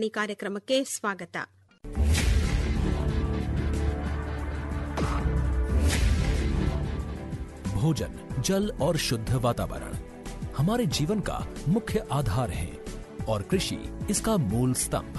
ಸರಣಿ ಕಾರ್ಯಕ್ರಮಕ್ಕೆ ಸ್ವಾಗತ भोजन जल और शुद्ध वातावरण हमारे जीवन का मुख्य आधार है और कृषि इसका मूल स्तंभ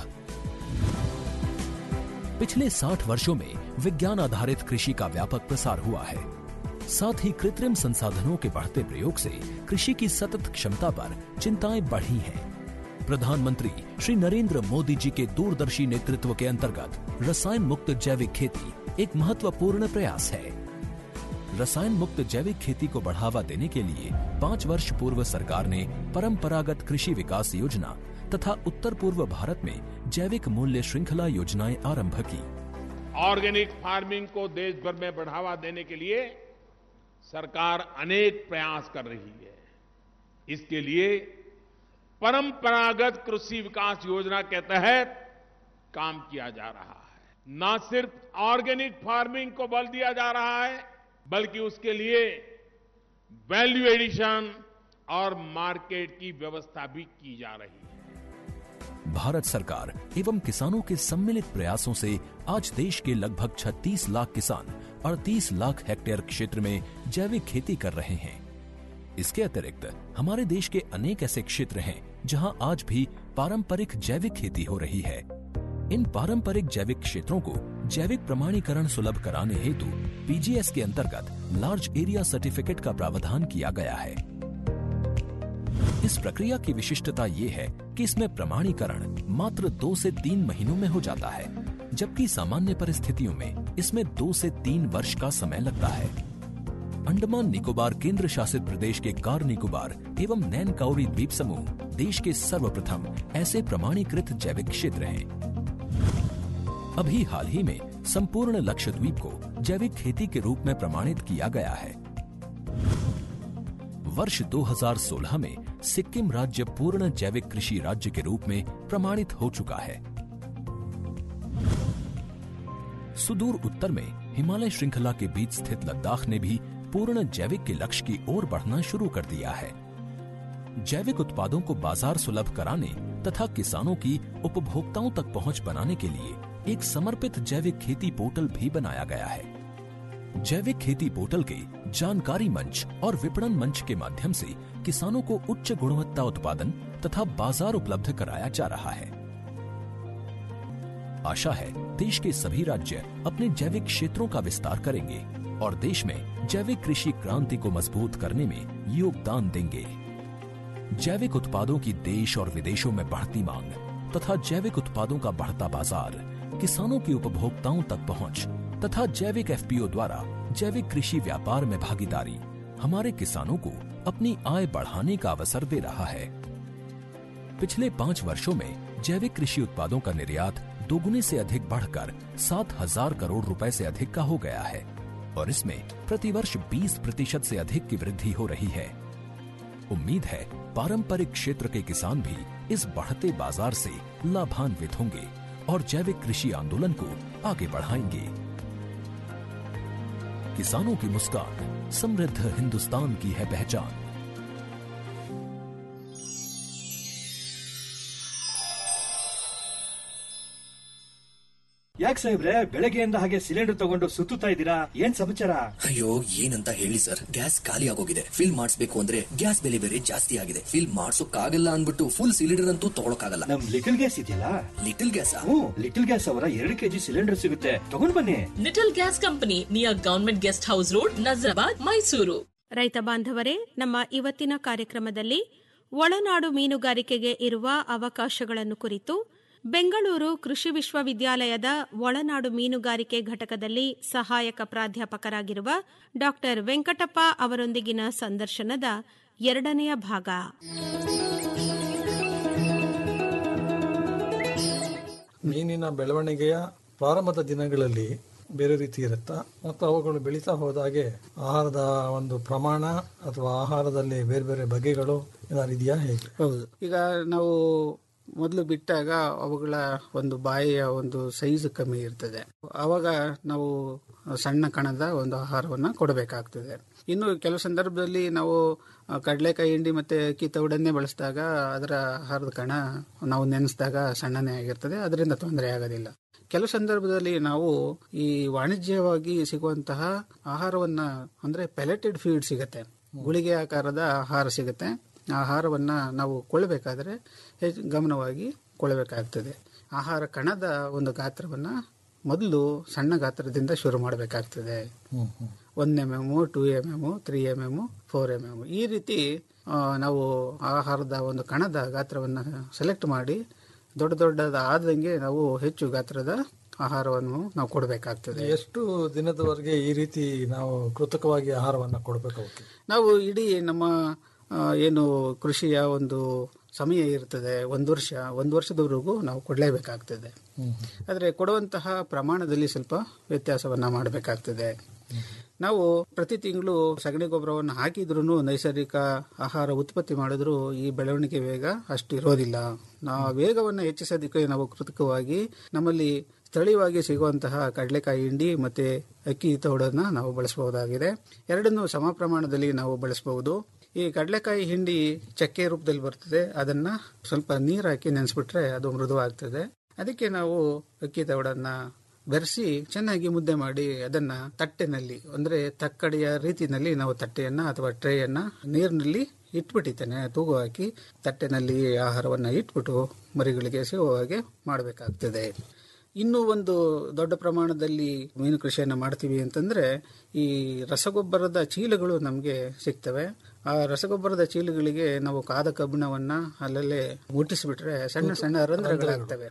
पिछले 60 वर्षों में विज्ञान आधारित कृषि का व्यापक प्रसार हुआ है साथ ही कृत्रिम संसाधनों के बढ़ते प्रयोग से कृषि की सतत क्षमता पर चिंताएं बढ़ी हैं प्रधानमंत्री श्री नरेंद्र मोदी जी के दूरदर्शी नेतृत्व के अंतर्गत रसायन मुक्त जैविक खेती एक महत्वपूर्ण प्रयास है रसायन मुक्त जैविक खेती को बढ़ावा देने के लिए पाँच वर्ष पूर्व सरकार ने परंपरागत कृषि विकास योजना तथा उत्तर पूर्व भारत में जैविक मूल्य श्रृंखला योजनाएं आरंभ की ऑर्गेनिक फार्मिंग को देश भर में बढ़ावा देने के लिए सरकार अनेक प्रयास कर रही है इसके लिए परंपरागत कृषि विकास योजना के तहत काम किया जा रहा है न सिर्फ ऑर्गेनिक फार्मिंग को बल दिया जा रहा है बल्कि उसके लिए वैल्यू एडिशन और मार्केट की व्यवस्था भी की जा रही है भारत सरकार एवं किसानों के सम्मिलित प्रयासों से आज देश के लगभग 36 लाख किसान 38 लाख हेक्टेयर क्षेत्र में जैविक खेती कर रहे हैं इसके अतिरिक्त हमारे देश के अनेक ऐसे क्षेत्र हैं जहां आज भी पारंपरिक जैविक खेती हो रही है इन पारंपरिक जैविक क्षेत्रों को जैविक प्रमाणीकरण सुलभ कराने हेतु पीजीएस के अंतर्गत लार्ज एरिया सर्टिफिकेट का प्रावधान किया गया है इस प्रक्रिया की विशिष्टता ये है कि इसमें प्रमाणीकरण मात्र दो से तीन महीनों में हो जाता है जबकि सामान्य परिस्थितियों में इसमें दो से तीन वर्ष का समय लगता है अंडमान निकोबार केंद्र शासित प्रदेश के कार निकोबार एवं नैन काउरी द्वीप समूह देश के सर्वप्रथम ऐसे प्रमाणीकृत जैविक क्षेत्र हैं अभी हाल ही में संपूर्ण लक्षद्वीप को जैविक खेती के रूप में प्रमाणित किया गया है वर्ष 2016 में सिक्किम राज्य पूर्ण जैविक कृषि राज्य के रूप में प्रमाणित हो चुका है सुदूर उत्तर में हिमालय श्रृंखला के बीच स्थित लद्दाख ने भी पूर्ण जैविक के लक्ष्य की ओर बढ़ना शुरू कर दिया है जैविक उत्पादों को बाजार सुलभ कराने तथा किसानों की उपभोक्ताओं तक पहुंच बनाने के लिए एक समर्पित जैविक खेती पोर्टल भी बनाया गया है जैविक खेती पोर्टल के जानकारी मंच और विपणन मंच के माध्यम से किसानों को उच्च गुणवत्ता उत्पादन तथा बाजार उपलब्ध कराया जा रहा है आशा है देश के सभी राज्य अपने जैविक क्षेत्रों का विस्तार करेंगे और देश में जैविक कृषि क्रांति को मजबूत करने में योगदान देंगे जैविक उत्पादों की देश और विदेशों में बढ़ती मांग तथा जैविक उत्पादों का बढ़ता बाजार किसानों की उपभोक्ताओं तक पहुंच तथा जैविक एफपीओ द्वारा जैविक कृषि व्यापार में भागीदारी हमारे किसानों को अपनी आय बढ़ाने का अवसर दे रहा है पिछले पाँच वर्षों में जैविक कृषि उत्पादों का निर्यात दोगुने से अधिक बढ़कर सात हजार करोड़ रुपए से अधिक का हो गया है और इसमें प्रतिवर्ष 20 प्रतिशत से अधिक की वृद्धि हो रही है उम्मीद है पारंपरिक क्षेत्र के किसान भी इस बढ़ते बाजार से लाभान्वित होंगे और जैविक कृषि आंदोलन को आगे बढ़ाएंगे किसानों की मुस्कान समृद्ध हिंदुस्तान की है पहचान ಯಾಕೆ ಸಾಹೇಬ್ರೆ ಬೆಳಗ್ಗೆಯಿಂದ ಹಾಗೆ ಸಿಲಿಂಡರ್ ತಗೊಂಡು ಸುತ್ತುತ್ತಾ ಇದ್ದೀರಾ ಏನ್ ಸಮಾಚಾರ ಅಯ್ಯೋ ಏನಂತ ಹೇಳಿ ಸರ್ ಗ್ಯಾಸ್ ಖಾಲಿ ಆಗೋಗಿದೆ ಫಿಲ್ ಮಾಡಿಸ್ಬೇಕು ಅಂದ್ರೆ ಗ್ಯಾಸ್ ಬೆಲೆ ಬೇರೆ ಜಾಸ್ತಿ ಆಗಿದೆ ಫಿಲ್ ಮಾಡ್ಸೋಕ್ಕಾಗಲ್ಲ ಅನ್ಬಿಟ್ಟು ಫುಲ್ ಸಿಲಿಂಡರ್ ಅಂತೂ ತಗೊಳಕಾಗಲ್ಲ ನಮ್ ಲಿಟಲ್ ಗ್ಯಾಸ್ ಇದೆಯಲ್ಲ little gas hmm little gas ಅವರ ಎರಡು ಕೆಜಿ ಸಿಲಿಂಡರ್ ಸಿಗುತ್ತೆ ತಗೊಂಡ್ ಬನ್ನಿ little gas company near government guest house road Nazarabad Mysuru ರೈತ ಬಾಂಧವರೇ ನಮ್ಮ ಇವತ್ತಿನ ಕಾರ್ಯಕ್ರಮದಲ್ಲಿ ಒಳನಾಡು ಮೀನುಗಾರಿಕೆಗೆ ಇರುವ ಅವಕಾಶಗಳನ್ನು ಕುರಿತು ಬೆಂಗಳೂರು ಕೃಷಿ ವಿಶ್ವವಿದ್ಯಾಲಯದ ಒಳನಾಡು ಮೀನುಗಾರಿಕೆ ಘಟಕದಲ್ಲಿ ಸಹಾಯಕ ಪ್ರಾಧ್ಯಾಪಕರಾಗಿರುವ ಡಾ ವೆಂಕಟಪ್ಪ ಅವರೊಂದಿಗಿನ ಸಂದರ್ಶನದ ಎರಡನೆಯ ಭಾಗ ಮೀನಿನ ಬೆಳವಣಿಗೆಯ ಪ್ರಾರಂಭದ ದಿನಗಳಲ್ಲಿ ಬೇರೆ ರೀತಿ ಇರುತ್ತಾ ಮತ್ತು ಅವುಗಳು ಬೆಳೀತಾ ಹೋದಾಗೆ ಆಹಾರದ ಒಂದು ಪ್ರಮಾಣ ಅಥವಾ ಆಹಾರದಲ್ಲಿ ಬೇರೆ ಬೇರೆ ಬಗೆಗಳು ಏನಾದ್ರು ಇದೆಯಾ ಹೇಗೆ ಹೌದು ಈಗ ನಾವು ಮೊದಲು ಬಿಟ್ಟಾಗ ಅವುಗಳ ಒಂದು ಬಾಯಿಯ ಒಂದು ಸೈಜ್ ಕಮ್ಮಿ ಇರ್ತದೆ ಆವಾಗ ನಾವು ಸಣ್ಣ ಕಣದ ಒಂದು ಆಹಾರವನ್ನು ಕೊಡಬೇಕಾಗ್ತದೆ ಇನ್ನು ಕೆಲವು ಸಂದರ್ಭದಲ್ಲಿ ನಾವು ಆ, ಕಡಲೆಕಾಯಿ ಹಿಂಡಿ ಮತ್ತೆ ಅಕ್ಕಿ ತೌಡನ್ನೇ ಬಳಸಿದಾಗ ಅದರ ಆಹಾರದ ಕಣ ನಾವು ನೆನೆಸಿದಾಗ ಸಣ್ಣನೇ ಆಗಿರ್ತದೆ ಅದರಿಂದ ತೊಂದರೆ ಆಗೋದಿಲ್ಲ ಕೆಲವು ಸಂದರ್ಭದಲ್ಲಿ ನಾವು ಈ ವಾಣಿಜ್ಯವಾಗಿ ಸಿಗುವಂತಹ ಆಹಾರವನ್ನ ಅಂದ್ರೆ ಪೆಲೆಟೆಡ್ ಫೀಡ್ ಸಿಗುತ್ತೆ ಗುಳಿಗೆ ಆಕಾರದ ಆಹಾರ ಸಿಗುತ್ತೆ ಆ ಆಹಾರವನ್ನ ನಾವು ಕೊಳ್ಳಬೇಕಾದ್ರೆ ಹೆಚ್ಚು ಗಮನವಾಗಿ ಕೊಳ್ಳಬೇಕಾಗ್ತದೆ ಆಹಾರ ಕಣದ ಒಂದು ಗಾತ್ರವನ್ನ ಮೊದಲು ಸಣ್ಣ ಗಾತ್ರದಿಂದ ಶುರು ಮಾಡಬೇಕಾಗ್ತದೆ one M M two M M three M M four M M ಈ ರೀತಿ ಆ, ನಾವು ಆಹಾರದ ಒಂದು ಕಣದ ಗಾತ್ರವನ್ನು ಸೆಲೆಕ್ಟ್ ಮಾಡಿ ದೊಡ್ಡ ದೊಡ್ಡದ ಆದಂಗೆ ನಾವು ಹೆಚ್ಚು ಗಾತ್ರದ ಆಹಾರವನ್ನು ನಾವು ಕೊಡಬೇಕಾಗ್ತದೆ ಎಷ್ಟು ದಿನದವರೆಗೆ ಈ ರೀತಿ ನಾವು ಕೃತಕವಾಗಿ ಆಹಾರವನ್ನ ಕೊಡಬೇಕು ಅವಕ್ಕೆ ನಾವು ಇಡೀ ನಮ್ಮ ಆ, ಏನು ಕೃಷಿಯ ಒಂದು ಸಮಯ ಇರ್ತದೆ ಒಂದು ವರ್ಷ ಒಂದು ವರ್ಷದವರೆಗೂ ನಾವು ಕೊಡಲೇಬೇಕಾಗ್ತದೆ ಆದರೆ ಕೊಡುವಂತಹ ಪ್ರಮಾಣದಲ್ಲಿ ಸ್ವಲ್ಪ ವ್ಯತ್ಯಾಸವನ್ನ ಮಾಡಬೇಕಾಗ್ತದೆ ನಾವು ಪ್ರತಿ ತಿಂಗಳು ಸಗಣಿ ಗೊಬ್ಬರವನ್ನು ಹಾಕಿದ್ರೂ ನೈಸರ್ಗಿಕ ಆಹಾರ ಉತ್ಪತ್ತಿ ಮಾಡಿದ್ರು ಈ ಬೆಳವಣಿಗೆ ವೇಗ ಅಷ್ಟು ಇರೋದಿಲ್ಲ ನಾವು ವೇಗವನ್ನು ಹೆಚ್ಚಿಸೋದಕ್ಕೆ ನಾವು ಕೃತಕವಾಗಿ ನಮ್ಮಲ್ಲಿ ಸ್ಥಳೀಯವಾಗಿ ಸಿಗುವಂತಹ ಕಡಲೆಕಾಯಿ ಹಿಂಡಿ ಮತ್ತೆ ಅಕ್ಕಿ ತೌಡನ್ನ ನಾವು ಬಳಸಬಹುದಾಗಿದೆ ಎರಡನ್ನೂ ಸಮ ಪ್ರಮಾಣದಲ್ಲಿ ನಾವು ಬಳಸಬಹುದು ಈ ಕಡಲೆಕಾಯಿ ಹಿಂಡಿ ಚಕ್ಕೆ ರೂಪದಲ್ಲಿ ಬರ್ತದೆ ಅದನ್ನ ಸ್ವಲ್ಪ ನೀರು ಹಾಕಿ ನೆನೆಸ್ಬಿಟ್ರೆ ಅದು ಮೃದುವಾಗ್ತದೆ ಅದಕ್ಕೆ ನಾವು ಅಕ್ಕಿ ತೌಡನ್ನ ಬೆರೆಸಿ ಚೆನ್ನಾಗಿ ಮುದ್ದೆ ಮಾಡಿ ಅದನ್ನ ತಟ್ಟೆನಲ್ಲಿ ಅಂದ್ರೆ ತಕ್ಕಡಿಯ ರೀತಿಯಲ್ಲಿ ನಾವು ತಟ್ಟೆಯನ್ನ ಅಥವಾ ಟ್ರೇಯನ್ನ ನೀರಿನಲ್ಲಿ ಇಟ್ಬಿಟ್ಟಿದ್ದೇನೆ ತೂಗು ಹಾಕಿ ತಟ್ಟೆನಲ್ಲಿ ಆಹಾರವನ್ನ ಇಟ್ಬಿಟ್ಟು ಮರಿಗಳಿಗೆ ಸಿಗುವ ಹಾಗೆ ಮಾಡಬೇಕಾಗ್ತದೆ ಇನ್ನೂ ಒಂದು ದೊಡ್ಡ ಪ್ರಮಾಣದಲ್ಲಿ ಮೀನು ಕೃಷಿಯನ್ನು ಮಾಡ್ತೀವಿ ಅಂತಂದ್ರೆ ಈ ರಸಗೊಬ್ಬರದ ಚೀಲಗಳು ನಮಗೆ ಸಿಗ್ತವೆ ಆ ರಸಗೊಬ್ಬರದ ಚೀಲಗಳಿಗೆ ನಾವು ಕಾದ ಕಬ್ಬಿಣವನ್ನ ಅಲ್ಲಲ್ಲೇ ಮುಟ್ಟಿಸಿಬಿಟ್ರೆ ಸಣ್ಣ ಸಣ್ಣ ರಂಧ್ರಗಳಾಗ್ತವೆ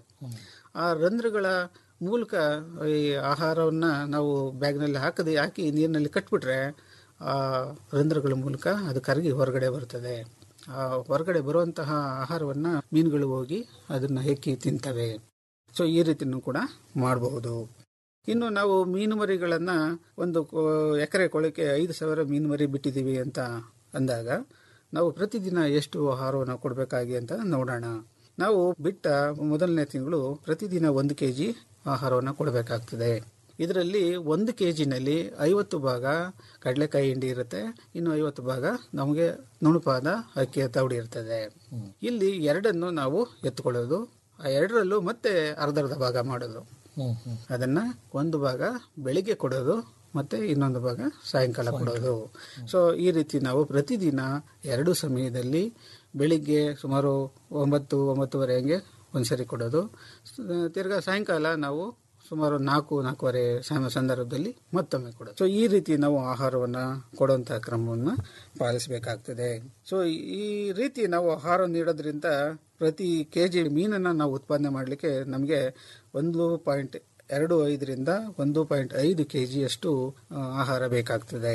ಆ ರಂಧ್ರಗಳ ಮೂಲಕ ಈ ಆಹಾರವನ್ನ ನಾವು ಬ್ಯಾಗ್ನಲ್ಲಿ ಹಾಕದೆ ಹಾಕಿ ನೀರಿನಲ್ಲಿ ಕಟ್ಬಿಟ್ರೆ ಆ ರಂಧ್ರಗಳ ಮೂಲಕ ಅದು ಕರಗಿ ಹೊರಗಡೆ ಬರ್ತದೆ ಆ ಹೊರಗಡೆ ಬರುವಂತಹ ಆಹಾರವನ್ನ ಮೀನುಗಳು ಹೋಗಿ ಅದನ್ನ ಹೆಕ್ಕಿ ತಿಂತವೆ ಸೊ ಈ ರೀತಿನೂ ಕೂಡ ಮಾಡಬಹುದು ಇನ್ನು ನಾವು ಮೀನು ಮರಿಗಳನ್ನ ಒಂದು ಕೊ- ಎಕರೆ ಕೊಳಕ್ಕೆ ಐದು ಸಾವಿರ ಮೀನು ಮರಿ ಬಿಟ್ಟಿದ್ದೀವಿ ಅಂತ ಅಂದಾಗ ನಾವು ಪ್ರತಿದಿನ ಎಷ್ಟು ಆಹಾರವನ್ನು ಕೊಡಬೇಕಾಗಿ ಅಂತ ನೋಡೋಣ ನಾವು ಬಿಟ್ಟ ಮೊದಲನೇ ತಿಂಗಳು ಪ್ರತಿದಿನ ಒಂದು ಕೆ ಜಿ ಆಹಾರವನ್ನು ಕೊಡಬೇಕಾಗ್ತದೆ ಇದರಲ್ಲಿ ಒಂದು ಕೆ ಜಿನಲ್ಲಿ ಐವತ್ತು ಭಾಗ ಕಡಲೆಕಾಯಿ ಹಿಂಡಿ ಇರುತ್ತೆ ಇನ್ನು ಐವತ್ತು ಭಾಗ ನಮಗೆ ನುಣುಪಾದ ಅಕ್ಕಿಯ ತವಡಿ ಇರ್ತದೆ ಇಲ್ಲಿ ಎರಡನ್ನು ನಾವು ಎತ್ಕೊಳ್ಳೋದು ಆ ಎರಡರಲ್ಲೂ ಮತ್ತೆ ಅರ್ಧ ಅರ್ಧ ಭಾಗ ಮಾಡೋದು ಅದನ್ನ ಒಂದು ಭಾಗ ಬೆಳಿಗ್ಗೆ ಕೊಡೋದು ಮತ್ತೆ ಇನ್ನೊಂದು ಭಾಗ ಸಾಯಂಕಾಲ ಕೊಡೋದು ಸೊ ಈ ರೀತಿ ನಾವು ಪ್ರತಿದಿನ ಎರಡು ಸಮಯದಲ್ಲಿ ಬೆಳಿಗ್ಗೆ ಸುಮಾರು ಒಂಬತ್ತು ಒಂಬತ್ತುವರೆ ಹಂಗೆ ಒಂದ್ಸರಿ ಕೊಡೋದು ಸ- ತಿರ್ಗಾ ಸಾಯಂಕಾಲ ನಾವು ಸುಮಾರು ನಾಲ್ಕು ನಾಲ್ಕೂವರೆ ಸಮ- ಸಂದರ್ಭದಲ್ಲಿ ಮತ್ತೊಮ್ಮೆ ಕೊಡೋದು ಸೊ ಈ ರೀತಿ ನಾವು ಆಹಾರವನ್ನ ಕೊಡುವಂತಹ ಕ್ರಮವನ್ನು ಪಾಲಿಸಬೇಕಾಗ್ತದೆ ಸೊ ಈ ರೀತಿ ನಾವು ಆಹಾರ ನೀಡೋದ್ರಿಂದ ಪ್ರತಿ ಕೆ ಜಿ ಮೀನನ್ನು ನಾವು ಉತ್ಪಾದನೆ ಮಾಡಲಿಕ್ಕೆ ನಮಗೆ ಒಂದು ಪಾಯಿಂಟ್ ಎರಡು ಐದರಿಂದ ಒಂದು ಪಾಯಿಂಟ್ ಐದು ಕೆ ಜಿಯಷ್ಟು ಆಹಾರ ಬೇಕಾಗ್ತದೆ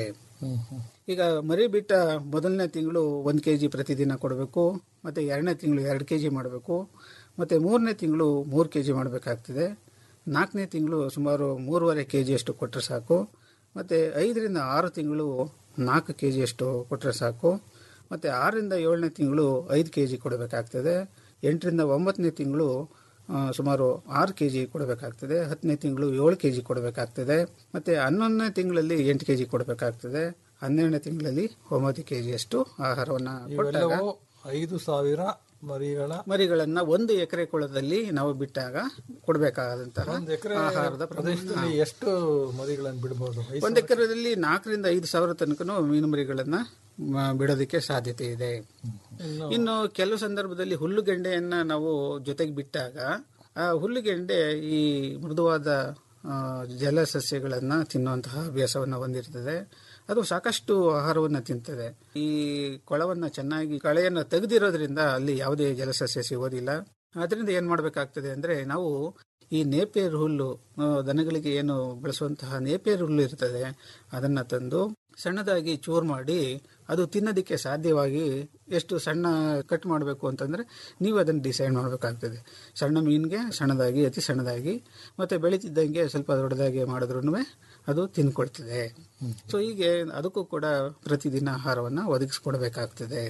ಈಗ ಮರಿ ಬಿಟ್ಟ ಮೊದಲನೇ ತಿಂಗಳು ಒಂದು ಕೆ ಜಿ ಪ್ರತಿದಿನ ಕೊಡಬೇಕು ಮತ್ತೆ ಎರಡನೇ ತಿಂಗಳು ಎರಡು ಕೆ ಜಿ ಮಾಡಬೇಕು ಮತ್ತೆ ಮೂರನೇ ತಿಂಗಳು ಮೂರು ಕೆ ಜಿ ಮಾಡಬೇಕಾಗ್ತದೆ ನಾಲ್ಕನೇ ತಿಂಗಳು ಸುಮಾರು ಮೂರುವರೆ ಕೆ ಜಿಯಷ್ಟು ಕೊಟ್ಟರೆ ಸಾಕು ಮತ್ತು ಐದರಿಂದ ಆರು ತಿಂಗಳು ನಾಲ್ಕು ಕೆ ಜಿಯಷ್ಟು ಕೊಟ್ಟರೆ ಸಾಕು ಮತ್ತು ಆರರಿಂದ ಏಳನೇ ತಿಂಗಳು ಐದು ಕೆ ಜಿ ಕೊಡಬೇಕಾಗ್ತದೆ ಎಂಟರಿಂದ ಒಂಬತ್ತನೇ ತಿಂಗಳು ಆ, ಸುಮಾರು ಆರು ಕೆ ಜಿ ಕೊಡಬೇಕಾಗ್ತದೆ ಹತ್ತನೇ ತಿಂಗಳು ಏಳು ಕೆ ಜಿ ಕೊಡಬೇಕಾಗ್ತದೆ ಮತ್ತು ಹನ್ನೊಂದನೇ ತಿಂಗಳಲ್ಲಿ ಎಂಟು ಕೆ ಜಿ ಕೊಡಬೇಕಾಗ್ತದೆ ಹನ್ನೆರಡನೇ ತಿಂಗಳಲ್ಲಿ ಒಂಬತ್ತು ಕೆ ಜಿಯಷ್ಟು ಆಹಾರವನ್ನು ಕೊಟ್ಟಾಗ ಇವೆಲ್ಲವೂ ಐದು ಸಾವಿರ ಮರಿಗಳ ಮರಿಗಳನ್ನ ಒಂದು ಎಕರೆ ಕೊಳದಲ್ಲಿ ನಾವು ಬಿಟ್ಟಾಗ ಕೊಡಬೇಕಾದಂತಹ ಒಂದು ಎಕರೆ ಆಹಾರದ ಪ್ರಮಾಣ. ಪ್ರದೇಶದಲ್ಲಿ ಎಷ್ಟು ಮರಿಗಳನ್ನು ಬಿಡಬಹುದು ಐದು ಒಂದು ಎಕರೆದಲ್ಲಿ ನಾಲ್ಕರಿಂದ ಐದು ಸಾವಿರ ತನಕನೂ ಮೀನು ಮರಿಗಳನ್ನ ಮ- ಬಿಡೋದಕ್ಕೆ ಸಾಧ್ಯತೆ ಇದೆ ಇನ್ನು ಕೆಲವು ಸಂದರ್ಭದಲ್ಲಿ ಹುಲ್ಲುಗೆಂಡೆಯನ್ನ ನಾವು ಜೊತೆಗೆ ಬಿಟ್ಟಾಗ ಆ ಹುಲ್ಲುಗೆಂಡೆ ಈ ಮೃದುವಾದ ಆ, ಜಲಸಸ್ಯಗಳನ್ನ ತಿನ್ನುವಂತಹ ಅಭ್ಯಾಸವನ್ನ ಹೊಂದಿರ್ತದೆ ಅದು ಸಾಕಷ್ಟು ಆಹಾರವನ್ನ ತಿಂತದೆ ಈ ಕೊಳವನ್ನ ಚೆನ್ನಾಗಿ ಕಳೆಯನ್ನ ತೆಗೆದಿರೋದ್ರಿಂದ ಅಲ್ಲಿ ಯಾವುದೇ ಜಲಸಸ್ಯ ಸಿಗೋದಿಲ್ಲ ಅದರಿಂದ ಏನ್ ಮಾಡಬೇಕಾಗ್ತದೆ ಅಂದ್ರೆ ನಾವು ಈ ನೇಪಿಯರ್ ಹುಲ್ಲು ಆ, ದನಗಳಿಗೆ ಏನು ಬಳಸುವಂತಹ ನೇಪಿಯರ್ ಹುಲ್ಲು ಇರ್ತದೆ ಅದನ್ನ ತಂದು ಸಣ್ಣದಾಗಿ ಚೂರ್ ಮಾಡಿ ಅದು ತಿನ್ನೋದಕ್ಕೆ ಸಾಧ್ಯವಾಗಿ ಎಷ್ಟು ಸಣ್ಣ ಕಟ್ ಮಾಡಬೇಕು ಅಂತಂದ್ರೆ ನೀವು ಅದನ್ನು ಡಿಸೈಡ್ ಮಾಡಬೇಕಾಗ್ತದೆ ಸಣ್ಣ ಮೀನಿಗೆ ಸಣ್ಣದಾಗಿ ಅತಿ ಸಣ್ಣದಾಗಿ ಮತ್ತೆ ಬೆಳೀತಿದ್ದಂಗೆ ಸ್ವಲ್ಪ ದೊಡ್ಡದಾಗಿ ಮಾಡಿದ್ರು ಅದು ತಿನ್ಕೊಳ್ತದೆ ಸೊ ಹೀಗೆ ಅದಕ್ಕೂ ಕೂಡ ಪ್ರತಿದಿನ ಆಹಾರವನ್ನು ಒದಗಿಸ್ಕೊಡ್ಬೇಕಾಗ್ತದೆ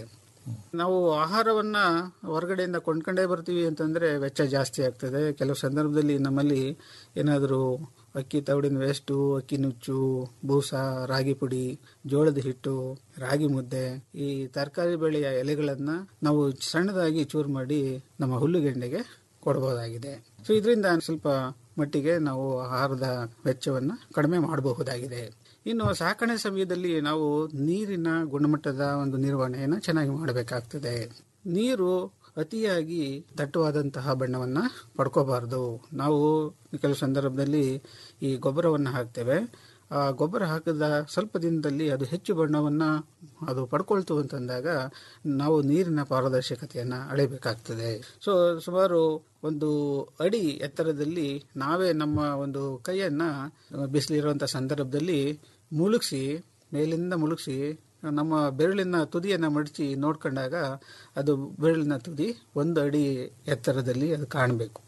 ನಾವು ಆಹಾರವನ್ನ ಹೊರಗಡೆಯಿಂದ ಕೊಂಡ್ಕೊಂಡೇ ಬರ್ತೀವಿ ಅಂತಂದ್ರೆ ವೆಚ್ಚ ಜಾಸ್ತಿ ಆಗ್ತದೆ ಕೆಲವು ಸಂದರ್ಭದಲ್ಲಿ ನಮ್ಮಲ್ಲಿ ಏನಾದರೂ ಅಕ್ಕಿ ತವಿಡಿನ ವೇಸ್ಟು ಅಕ್ಕಿ ನುಚ್ಚು ಬೂಸ ರಾಗಿ ಪುಡಿ ಜೋಳದ ಹಿಟ್ಟು ರಾಗಿ ಮುದ್ದೆ ಈ ತರಕಾರಿ ಬೆಳೆಯ ಎಲೆಗಳನ್ನ ನಾವು ಸಣ್ಣದಾಗಿ ಚೂರು ಮಾಡಿ ನಮ್ಮ ಹುಲ್ಲುಗೆಂಡೆಗೆ ಕೊಡಬಹುದಾಗಿದೆ ಸೊ ಇದರಿಂದ ಸ್ವಲ್ಪ ಮಟ್ಟಿಗೆ ನಾವು ಆಹಾರದ ವೆಚ್ಚವನ್ನು ಕಡಿಮೆ ಮಾಡಬಹುದಾಗಿದೆ ಇನ್ನು ಸಾಕಣೆ ಸಮಯದಲ್ಲಿ ನಾವು ನೀರಿನ ಗುಣಮಟ್ಟದ ಒಂದು ನಿರ್ವಹಣೆಯನ್ನು ಚೆನ್ನಾಗಿ ಮಾಡಬೇಕಾಗ್ತದೆ ನೀರು ಅತಿಯಾಗಿ ದಟ್ಟವಾದಂತಹ ಬಣ್ಣವನ್ನು ಪಡ್ಕೋಬಾರ್ದು ನಾವು ಕೆಲವು ಸಂದರ್ಭದಲ್ಲಿ ಈ ಗೊಬ್ಬರವನ್ನು ಹಾಕ್ತೇವೆ ಆ ಗೊಬ್ಬರ ಹಾಕಿದ ಸ್ವಲ್ಪ ದಿನದಲ್ಲಿ ಅದು ಹೆಚ್ಚು ಬಣ್ಣವನ್ನು ಅದು ಪಡ್ಕೊಳ್ತು ಅಂತಂದಾಗ ನಾವು ನೀರಿನ ಪಾರದರ್ಶಕತೆಯನ್ನು ಅಳೆಯಬೇಕಾಗ್ತದೆ ಸೊ ಸುಮಾರು ಒಂದು ಅಡಿ ಎತ್ತರದಲ್ಲಿ ನಾವೇ ನಮ್ಮ ಒಂದು ಕೈಯನ್ನ ಬಿಸಿಲಿರುವಂಥ ಸಂದರ್ಭದಲ್ಲಿ ಮುಳುಗಿಸಿ ಮೇಲಿಂದ ಮುಳುಗಿಸಿ ನಮ್ಮ ಬೆರಳಿನ ತುದಿಯನ್ನು ಮಡಚಿ ನೋಡ್ಕೊಂಡಾಗ ಅದು ಬೆರಳಿನ ತುದಿ ಒಂದು ಅಡಿ ಎತ್ತರದಲ್ಲಿ ಅದು ಕಾಣಬೇಕು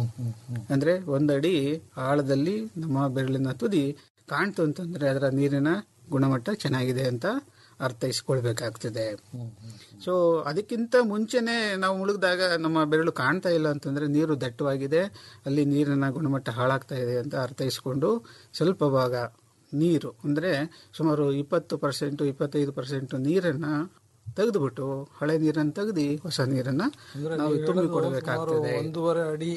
ಅಂದ್ರೆ ಒಂದು ಅಡಿ ಆಳದಲ್ಲಿ ನಮ್ಮ ಬೆರಳಿನ ತುದಿ ಕಾಣ್ತು ಅಂತಂದ್ರೆ ಅದರ ನೀರಿನ ಗುಣಮಟ್ಟ ಚೆನ್ನಾಗಿದೆ ಅಂತ ಅರ್ಥೈಸ್ಕೊಳ್ಬೇಕಾಗ್ತದೆ ಸೊ ಅದಕ್ಕಿಂತ ಮುಂಚೆನೆ ನಾವು ಮುಳುಗಿದಾಗ ನಮ್ಮ ಬೆರಳು ಕಾಣ್ತಾ ಇಲ್ಲ ಅಂತಂದ್ರೆ ನೀರು ದಟ್ಟವಾಗಿದೆ ಅಲ್ಲಿ ನೀರಿನ ಗುಣಮಟ್ಟ ಹಾಳಾಗ್ತಾ ಇದೆ ಅಂತ ಅರ್ಥೈಸ್ಕೊಂಡು ಸ್ವಲ್ಪ ಭಾಗ ನೀರು ಅಂದ್ರೆ ಸುಮಾರು ಇಪ್ಪತ್ತು ಪರ್ಸೆಂಟ್ ಇಪ್ಪತ್ತೈದು ಪರ್ಸೆಂಟ್ ನೀರನ್ನ ತೆಗೆದುಬಿಟ್ಟು ಹಳೆ ನೀರನ್ನು ತೆಗೆದು ಹೊಸ ನೀರನ್ನ ನಾವು ತುಂಬಿ ಕೊಡಬೇಕಾಗ್ತದೆ ಒಂದೂವರೆ ಅಡಿ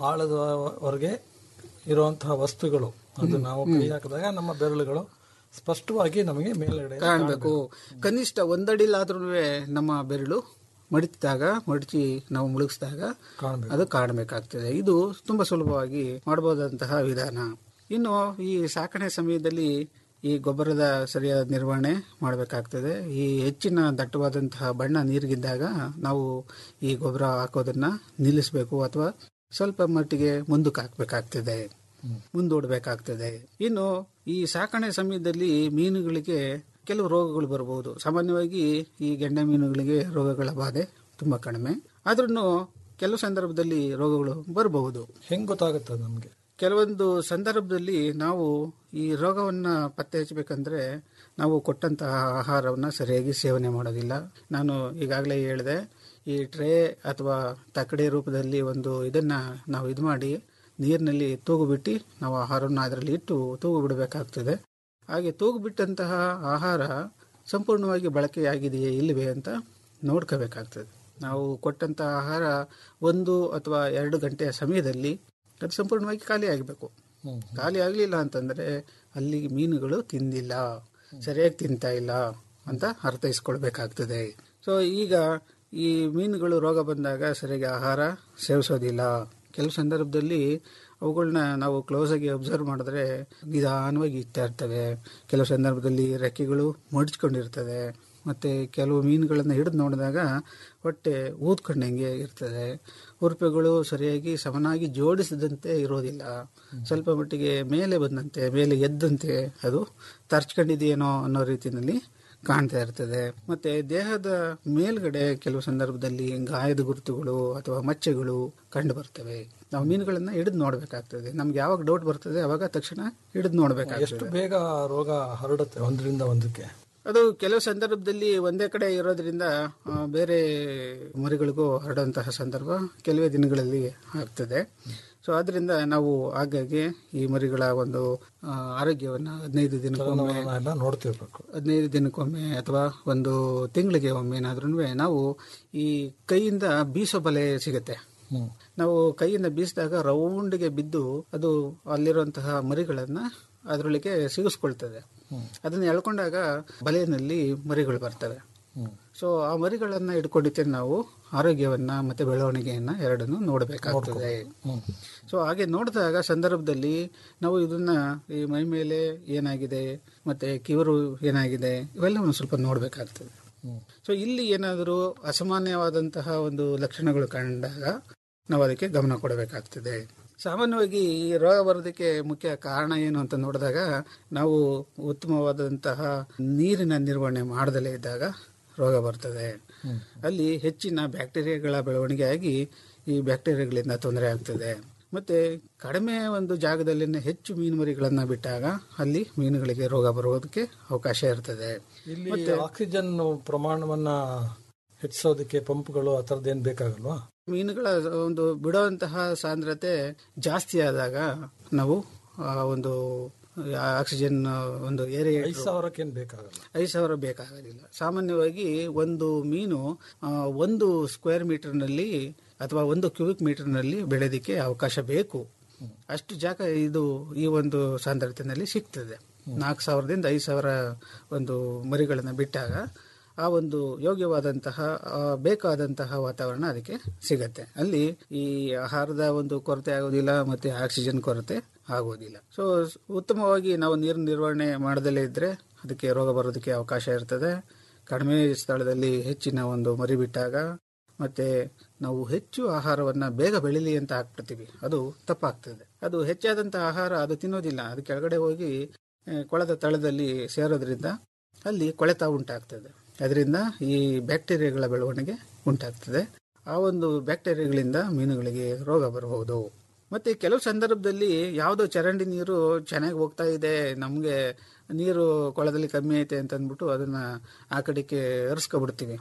ಆಳದವರೆಗೆ ಇರುವಂತಹ ವಸ್ತುಗಳು ಅದು ನಾವು ಕೈ ಹಾಕಿದಾಗ ನಮ್ಮ ಬೆರಳುಗಳು ಸ್ಪಷ್ಟವಾಗಿ ನಮಗೆ ಮೇಲ್ಗಡೆ ಕಾಣಬೇಕು ಕನಿಷ್ಠ ಒಂದಡಿಲಾದ್ರೂ ನಮ್ಮ ಬೆರಳು ಮಡಿಸಿದಾಗ ಮಡಚಿ ನಾವು ಮುಳುಗಿಸಿದಾಗ ಕಾಣ್ಬೇಕು. ಅದು ಕಾಣಬೇಕಾಗ್ತದೆ ಇದು ತುಂಬಾ ಸುಲಭವಾಗಿ ಮಾಡಬಹುದಂತಹ ವಿಧಾನ ಇನ್ನು ಈ ಸಾಕಣೆ ಸಮಯದಲ್ಲಿ ಈ ಗೊಬ್ಬರದ ಸರಿಯಾದ ನಿರ್ವಹಣೆ ಮಾಡಬೇಕಾಗ್ತದೆ ಈ ಹೆಚ್ಚಿನ ದಟ್ಟವಾದಂತಹ ಬಣ್ಣ ನೀರಿಗಿದ್ದಾಗ ನಾವು ಈ ಗೊಬ್ಬರ ಹಾಕೋದನ್ನ ನಿಲ್ಲಿಸಬೇಕು ಅಥವಾ ಸ್ವಲ್ಪ ಮಟ್ಟಿಗೆ ಮುಂದಕ್ಕೆ ಹಾಕಬೇಕಾಗ್ತದೆ ಮುಂದೂಡಬೇಕಾಗ್ತದೆ ಇನ್ನು ಈ ಸಾಕಣೆ ಸಮಯದಲ್ಲಿ ಮೀನುಗಳಿಗೆ ಕೆಲವು ರೋಗಗಳು ಬರಬಹುದು ಸಾಮಾನ್ಯವಾಗಿ ಈ ಗೆಂಡೆ ಮೀನುಗಳಿಗೆ ರೋಗಗಳ ಬಾಧೆ ತುಂಬಾ ಕಡಿಮೆ ಆದ್ರೂ ಕೆಲವು ಸಂದರ್ಭದಲ್ಲಿ ರೋಗಗಳು ಬರಬಹುದು ಹೆಂಗ್ ಗೊತ್ತಾಗುತ್ತೆ ನಮ್ಗೆ ಕೆಲವೊಂದು ಸಂದರ್ಭದಲ್ಲಿ ನಾವು ಈ ರೋಗವನ್ನ ಪತ್ತೆ ಹಚ್ಚಬೇಕಂದ್ರೆ ನಾವು ಕೊಟ್ಟಂತಹ ಆಹಾರವನ್ನ ಸರಿಯಾಗಿ ಸೇವನೆ ಮಾಡೋದಿಲ್ಲ ನಾನು ಈಗಾಗಲೇ ಹೇಳಿದೆ ಈ ಟ್ರೇ ಅಥವಾ ತಕ್ಕಡಿ ರೂಪದಲ್ಲಿ ಒಂದು ಇದನ್ನ ನಾವು ಇದು ಮಾಡಿ ನೀರಿನಲ್ಲಿ ತೂಗು ಬಿಟ್ಟು ನಾವು ಆಹಾರವನ್ನು ಅದರಲ್ಲಿ ಇಟ್ಟು ತೂಗು ಬಿಡಬೇಕಾಗ್ತದೆ ಹಾಗೆ ತೂಗು ಬಿಟ್ಟಂತಹ ಆಹಾರ ಸಂಪೂರ್ಣವಾಗಿ ಬಳಕೆಯಾಗಿದೆಯೇ ಇಲ್ಲವೇ ಅಂತ ನೋಡ್ಕೋಬೇಕಾಗ್ತದೆ ನಾವು ಕೊಟ್ಟಂತಹ ಆಹಾರ ಒಂದು ಅಥವಾ ಎರಡು ಗಂಟೆಯ ಸಮಯದಲ್ಲಿ ಅದು ಸಂಪೂರ್ಣವಾಗಿ ಖಾಲಿ ಆಗಬೇಕು ಖಾಲಿ ಆಗಲಿಲ್ಲ ಅಂತಂದ್ರೆ ಅಲ್ಲಿ ಮೀನುಗಳು ತಿಂದಿಲ್ಲ ಸರಿಯಾಗಿ ತಿಂತಾ ಇಲ್ಲ ಅಂತ ಅರ್ಥೈಸ್ಕೊಳ್ಬೇಕಾಗ್ತದೆ ಸೊ ಈಗ ಈ ಮೀನುಗಳು ರೋಗ ಬಂದಾಗ ಸರಿಯಾಗಿ ಆಹಾರ ಸೇವಿಸೋದಿಲ್ಲ ಕೆಲವು ಸಂದರ್ಭದಲ್ಲಿ ಅವುಗಳನ್ನ ನಾವು ಕ್ಲೋಸ್ ಆಗಿ ಅಬ್ಸರ್ವ್ ಮಾಡಿದ್ರೆ ನಿಧಾನವಾಗಿ ಇತ್ತಾ ಇರ್ತವೆ ಕೆಲವು ಸಂದರ್ಭದಲ್ಲಿ ರೆಕ್ಕೆಗಳು ಮಡಚ್ಕೊಂಡಿರ್ತದೆ ಮತ್ತೆ ಕೆಲವು ಮೀನುಗಳನ್ನು ಹಿಡಿದು ನೋಡಿದಾಗ ಹೊಟ್ಟೆ ಊದ್ಕೊಂಡಂಗೆ ಇರ್ತದೆ ಉರುಪೆಗಳು ಸರಿಯಾಗಿ ಸಮನಾಗಿ ಜೋಡಿಸಿದಂತೆ ಇರೋದಿಲ್ಲ ಸ್ವಲ್ಪ ಮಟ್ಟಿಗೆ ಮೇಲೆ ಬಂದಂತೆ ಮೇಲೆ ಎದ್ದಂತೆ ಅದು ತರ್ಚ್ಕೊಂಡಿದೆಯೇನೋ ಅನ್ನೋ ರೀತಿಯಲ್ಲಿ ಕಾಣ್ತಾ ಇರ್ತದೆ ಮತ್ತೆ ದೇಹದ ಮೇಲ್ಗಡೆ ಕೆಲವು ಸಂದರ್ಭದಲ್ಲಿ ಗಾಯದ ಗುರುತುಗಳು ಅಥವಾ ಮಚ್ಚೆಗಳು ಕಂಡು ಬರ್ತವೆ ನಾವು ಮೀನುಗಳನ್ನ ಹಿಡಿದು ನೋಡ್ಬೇಕಾಗ್ತದೆ ನಮ್ಗೆ ಯಾವಾಗ ಡೌಟ್ ಬರ್ತದೆ ಅವಾಗ ತಕ್ಷಣ ಹಿಡಿದು ಎಷ್ಟು ನೋಡ್ಬೇಕಾಗ್ತದೆ ಬೇಗ ರೋಗ ಹರಡುತ್ತೆ ಒಂದರಿಂದ ಒಂದಕ್ಕೆ ಅದು ಕೆಲವು ಸಂದರ್ಭದಲ್ಲಿ ಒಂದೇ ಕಡೆ ಇರೋದ್ರಿಂದ ಆ, ಬೇರೆ ಮರಿಗಳಿಗೂ ಹರಡುವಂತಹ ಸಂದರ್ಭ ಕೆಲವೇ ದಿನಗಳಲ್ಲಿ ಆಗ್ತದೆ ಸೊ ಆದ್ರಿಂದ ನಾವು ಆಗಾಗ್ಗೆ ಈ ಮರಿಗಳ ಒಂದು ಆ, ಆರೋಗ್ಯವನ್ನ ಹದಿನೈದು ದಿನಕ್ಕೊಮ್ಮೆ ಎಲ್ಲ ನೋಡ್ತಿರ್ಬೇಕು ಹದಿನೈದು ದಿನಕ್ಕೊಮ್ಮೆ ಅಥವಾ ಒಂದು ತಿಂಗಳಿಗೆ ಒಮ್ಮೆ ಏನಾದ್ರೂ ನಾವು ಈ ಕೈಯಿಂದ ಬೀಸೋ ಬಲೆ ಸಿಗುತ್ತೆ ನಾವು ಕೈಯಿಂದ ಬೀಸಿದಾಗ ರೌಂಡ್ಗೆ ಬಿದ್ದು ಅದು ಅಲ್ಲಿರುವಂತಹ ಮರಿಗಳನ್ನ ಅದರೊಳಗೆ ಸಿಗಿಸ್ಕೊಳ್ತದೆ ಅದನ್ನ ಎಳ್ಕೊಂಡಾಗ ಬಲೆಯಲ್ಲಿ ಮರಿಗಳು ಬರ್ತವೆ ಸೊ ಆ ಮರಿಗಳನ್ನ ಇಟ್ಕೊಂಡಿದ್ದೇನೆ ನಾವು ಆರೋಗ್ಯವನ್ನ ಮತ್ತೆ ಬೆಳವಣಿಗೆಯನ್ನ ಎರಡನ್ನು ನೋಡಬೇಕಾಗ್ತದೆ ಸೊ ಹಾಗೆ ನೋಡಿದಾಗ ಸಂದರ್ಭದಲ್ಲಿ ನಾವು ಇದನ್ನ ಈ ಮೈ ಮೇಲೆ ಏನಾಗಿದೆ ಮತ್ತೆ ಕಿವರು ಏನಾಗಿದೆ ಇವೆಲ್ಲವನ್ನು ಸ್ವಲ್ಪ ನೋಡಬೇಕಾಗ್ತದೆ ಸೊ ಇಲ್ಲಿ ಏನಾದರೂ ಅಸಾಮಾನ್ಯವಾದಂತಹ ಒಂದು ಲಕ್ಷಣಗಳು ಕಂಡಾಗ ನಾವು ಅದಕ್ಕೆ ಗಮನ ಕೊಡಬೇಕಾಗ್ತದೆ ಸಾಮಾನ್ಯವಾಗಿ ಈ ರೋಗ ಬರೋದಕ್ಕೆ ಮುಖ್ಯ ಕಾರಣ ಏನು ಅಂತ ನೋಡಿದಾಗ ನಾವು ಉತ್ತಮವಾದಂತಹ ನೀರಿನ ನಿರ್ವಹಣೆ ಮಾಡದಲೇ ಇದ್ದಾಗ ರೋಗ ಬರ್ತದೆ ಅಲ್ಲಿ ಹೆಚ್ಚಿನ ಬ್ಯಾಕ್ಟೀರಿಯಾಗಳ ಬೆಳವಣಿಗೆ ಆಗಿ ಈ ಬ್ಯಾಕ್ಟೀರಿಯಾಗಳಿಂದ ತೊಂದರೆ ಆಗ್ತದೆ ಮತ್ತೆ ಕಡಿಮೆ ಒಂದು ಜಾಗದಲ್ಲಿ ಹೆಚ್ಚು ಮೀನು ಮರಿಗಳನ್ನ ಬಿಟ್ಟಾಗ ಅಲ್ಲಿ ಮೀನುಗಳಿಗೆ ರೋಗ ಬರುವುದಕ್ಕೆ ಅವಕಾಶ ಇರ್ತದೆ ಇಲ್ಲಿ ಆಕ್ಸಿಜನ್ ಪ್ರಮಾಣವನ್ನ ಹೆಚ್ಚಿಸೋದಕ್ಕೆ ಪಂಪ್ಗಳು ಆ ಥರದ್ದು ಏನು ಬೇಕಾಗಲ್ವಾ ಮೀನುಗಳ ಒಂದು ಬಿಡುವಂತಹ ಸಾಂದ್ರತೆ ಜಾಸ್ತಿ ಆದಾಗ ನಾವು ಆ ಒಂದು ಆಕ್ಸಿಜನ್ ಒಂದು ಏರಿಯಾ ಐದು ಸಾವಿರಕ್ಕೆ ಏನು ಬೇಕಾಗಲ್ಲ ಐದು ಸಾವಿರ ಬೇಕಾಗೋದಿಲ್ಲ ಸಾಮಾನ್ಯವಾಗಿ ಒಂದು ಮೀನು ಆ, ಒಂದು ಸ್ಕ್ವೇರ್ ಮೀಟರ್ನಲ್ಲಿ ಅಥವಾ ಒಂದು ಕ್ಯೂಬಿಕ್ ಮೀಟರ್ನಲ್ಲಿ ಬೆಳೆಯೋದಕ್ಕೆ ಅವಕಾಶ ಬೇಕು ಅಷ್ಟು ಜಾಗ ಇದು ಈ ಒಂದು ಸಾಂದ್ರತೆಯಲ್ಲಿ ಸಿಗ್ತದೆ ನಾಲ್ಕು ಸಾವಿರದಿಂದ ಐದು ಸಾವಿರ ಒಂದು ಮರಿಗಳನ್ನು ಬಿಟ್ಟಾಗ ಆ ಒಂದು ಯೋಗ್ಯವಾದಂತಹ ಆ, ಬೇಕಾದಂತಹ ವಾತಾವರಣ ಅದಕ್ಕೆ ಸಿಗತ್ತೆ ಅಲ್ಲಿ ಈ ಆಹಾರದ ಒಂದು ಕೊರತೆ ಆಗೋದಿಲ್ಲ ಮತ್ತೆ ಆಕ್ಸಿಜನ್ ಕೊರತೆ ಆಗೋದಿಲ್ಲ ಸೊ ಉತ್ತಮವಾಗಿ ನಾವು ನೀರು ನಿರ್ವಹಣೆ ಮಾಡದಲ್ಲೇ ಇದ್ರೆ ಅದಕ್ಕೆ ರೋಗ ಬರೋದಕ್ಕೆ ಅವಕಾಶ ಇರ್ತದೆ ಕಡಿಮೆ ಸ್ಥಳದಲ್ಲಿ ಹೆಚ್ಚಿನ ಒಂದು ಮರಿ ಬಿಟ್ಟಾಗ ಮತ್ತೆ ನಾವು ಹೆಚ್ಚು ಆಹಾರವನ್ನ ಬೇಗ ಬೆಳಿಲಿ ಅಂತ ಹಾಕ್ಬಿಡ್ತೀವಿ ಅದು ತಪ್ಪಾಗ್ತದೆ ಅದು ಹೆಚ್ಚಾದಂತಹ ಆಹಾರ ಅದು ತಿನ್ನೋದಿಲ್ಲ ಅದು ಕೆಳಗಡೆ ಹೋಗಿ ಆ, ಕೊಳದ ತಳದಲ್ಲಿ ಸೇರೋದ್ರಿಂದ ಅಲ್ಲಿ ಕೊಳೆತ ಉಂಟಾಗ್ತದೆ ಅದರಿಂದ ಈ ಬ್ಯಾಕ್ಟೀರಿಯಾಗಳ ಬೆಳವಣಿಗೆ ಉಂಟಾಗ್ತದೆ ಆ ಒಂದು ಬ್ಯಾಕ್ಟೀರಿಯಾಗಳಿಂದ ಮೀನುಗಳಿಗೆ ರೋಗ ಬರಬಹುದು ಮತ್ತೆ ಕೆಲವು ಸಂದರ್ಭದಲ್ಲಿ ಯಾವುದೋ ಚರಂಡಿ ನೀರು ಚೆನ್ನಾಗಿ ಹೋಗ್ತಾ ಇದೆ ನಮಗೆ ನೀರು ಕೊಳದಲ್ಲಿ ಕಮ್ಮಿ ಐತೆ ಅಂತ ಅಂದ್ಬಿಟ್ಟು ಅದನ್ನ ಆ ಕಡೆಗೆ ಹರಿಸ್ಕೊಬಿಡ್ತೀವಿ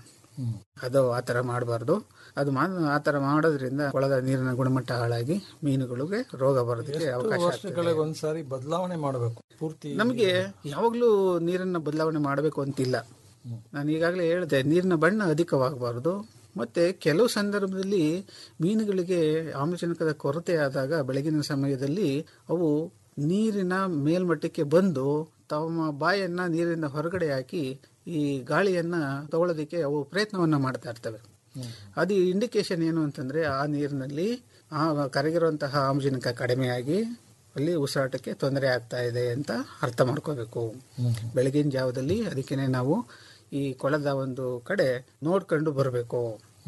ಅದು ಆ ಥರ ಮಾಡಬಾರ್ದು ಅದು ಮಾ ಆ ಥರ ಮಾಡೋದ್ರಿಂದ ಕೊಳದ ನೀರಿನ ಗುಣಮಟ್ಟ ಹಾಳಾಗಿ ಮೀನುಗಳಿಗೆ ರೋಗ ಬರೋದಕ್ಕೆ ಅವಕಾಶ ಆಗ್ತದೆ. ವರ್ಷಗಳಿಗೆ ಒಂದ್ಸಾರಿ ಬದಲಾವಣೆ ಮಾಡಬೇಕು ಪೂರ್ತಿ ನಮಗೆ ಯಾವಾಗಲೂ ನೀರನ್ನ ಬದಲಾವಣೆ ಮಾಡಬೇಕು ಅಂತಿಲ್ಲ ನಾನು ಈಗಾಗಲೇ ಹೇಳಿದೆ ನೀರಿನ ಬಣ್ಣ ಅಧಿಕವಾಗಬಾರ್ದು ಮತ್ತೆ ಕೆಲವು ಸಂದರ್ಭದಲ್ಲಿ ಮೀನುಗಳಿಗೆ ಆಮ್ಲಜನಕದ ಕೊರತೆ ಆದಾಗ ಬೆಳಗಿನ ಸಮಯದಲ್ಲಿ ಅವು ನೀರಿನ ಮೇಲ್ಮಟ್ಟಕ್ಕೆ ಬಂದು ತಮ್ಮ ಬಾಯನ್ನ ನೀರಿನ ಹೊರಗಡೆ ಹಾಕಿ ಈ ಗಾಳಿಯನ್ನ ತಗೊಳ್ಳೋದಕ್ಕೆ ಅವು ಪ್ರಯತ್ನವನ್ನ ಮಾಡ್ತಾ ಇರ್ತವೆ ಅದು ಇಂಡಿಕೇಶನ್ ಏನು ಅಂತಂದ್ರೆ ಆ ನೀರಿನಲ್ಲಿ ಆ ಕರಗಿರುವಂತಹ ಆಮ್ಲಜನಕ ಕಡಿಮೆಯಾಗಿ ಅಲ್ಲಿ ಉಸಿರಾಟಕ್ಕೆ ತೊಂದರೆ ಆಗ್ತಾ ಇದೆ ಅಂತ ಅರ್ಥ ಮಾಡ್ಕೋಬೇಕು ಬೆಳಗಿನ ಜಾವದಲ್ಲಿ ಅದಕ್ಕೇನೆ ನಾವು ಈ ಕೊಳದ ಒಂದು ಕಡೆ ನೋಡ್ಕೊಂಡು ಬರಬೇಕು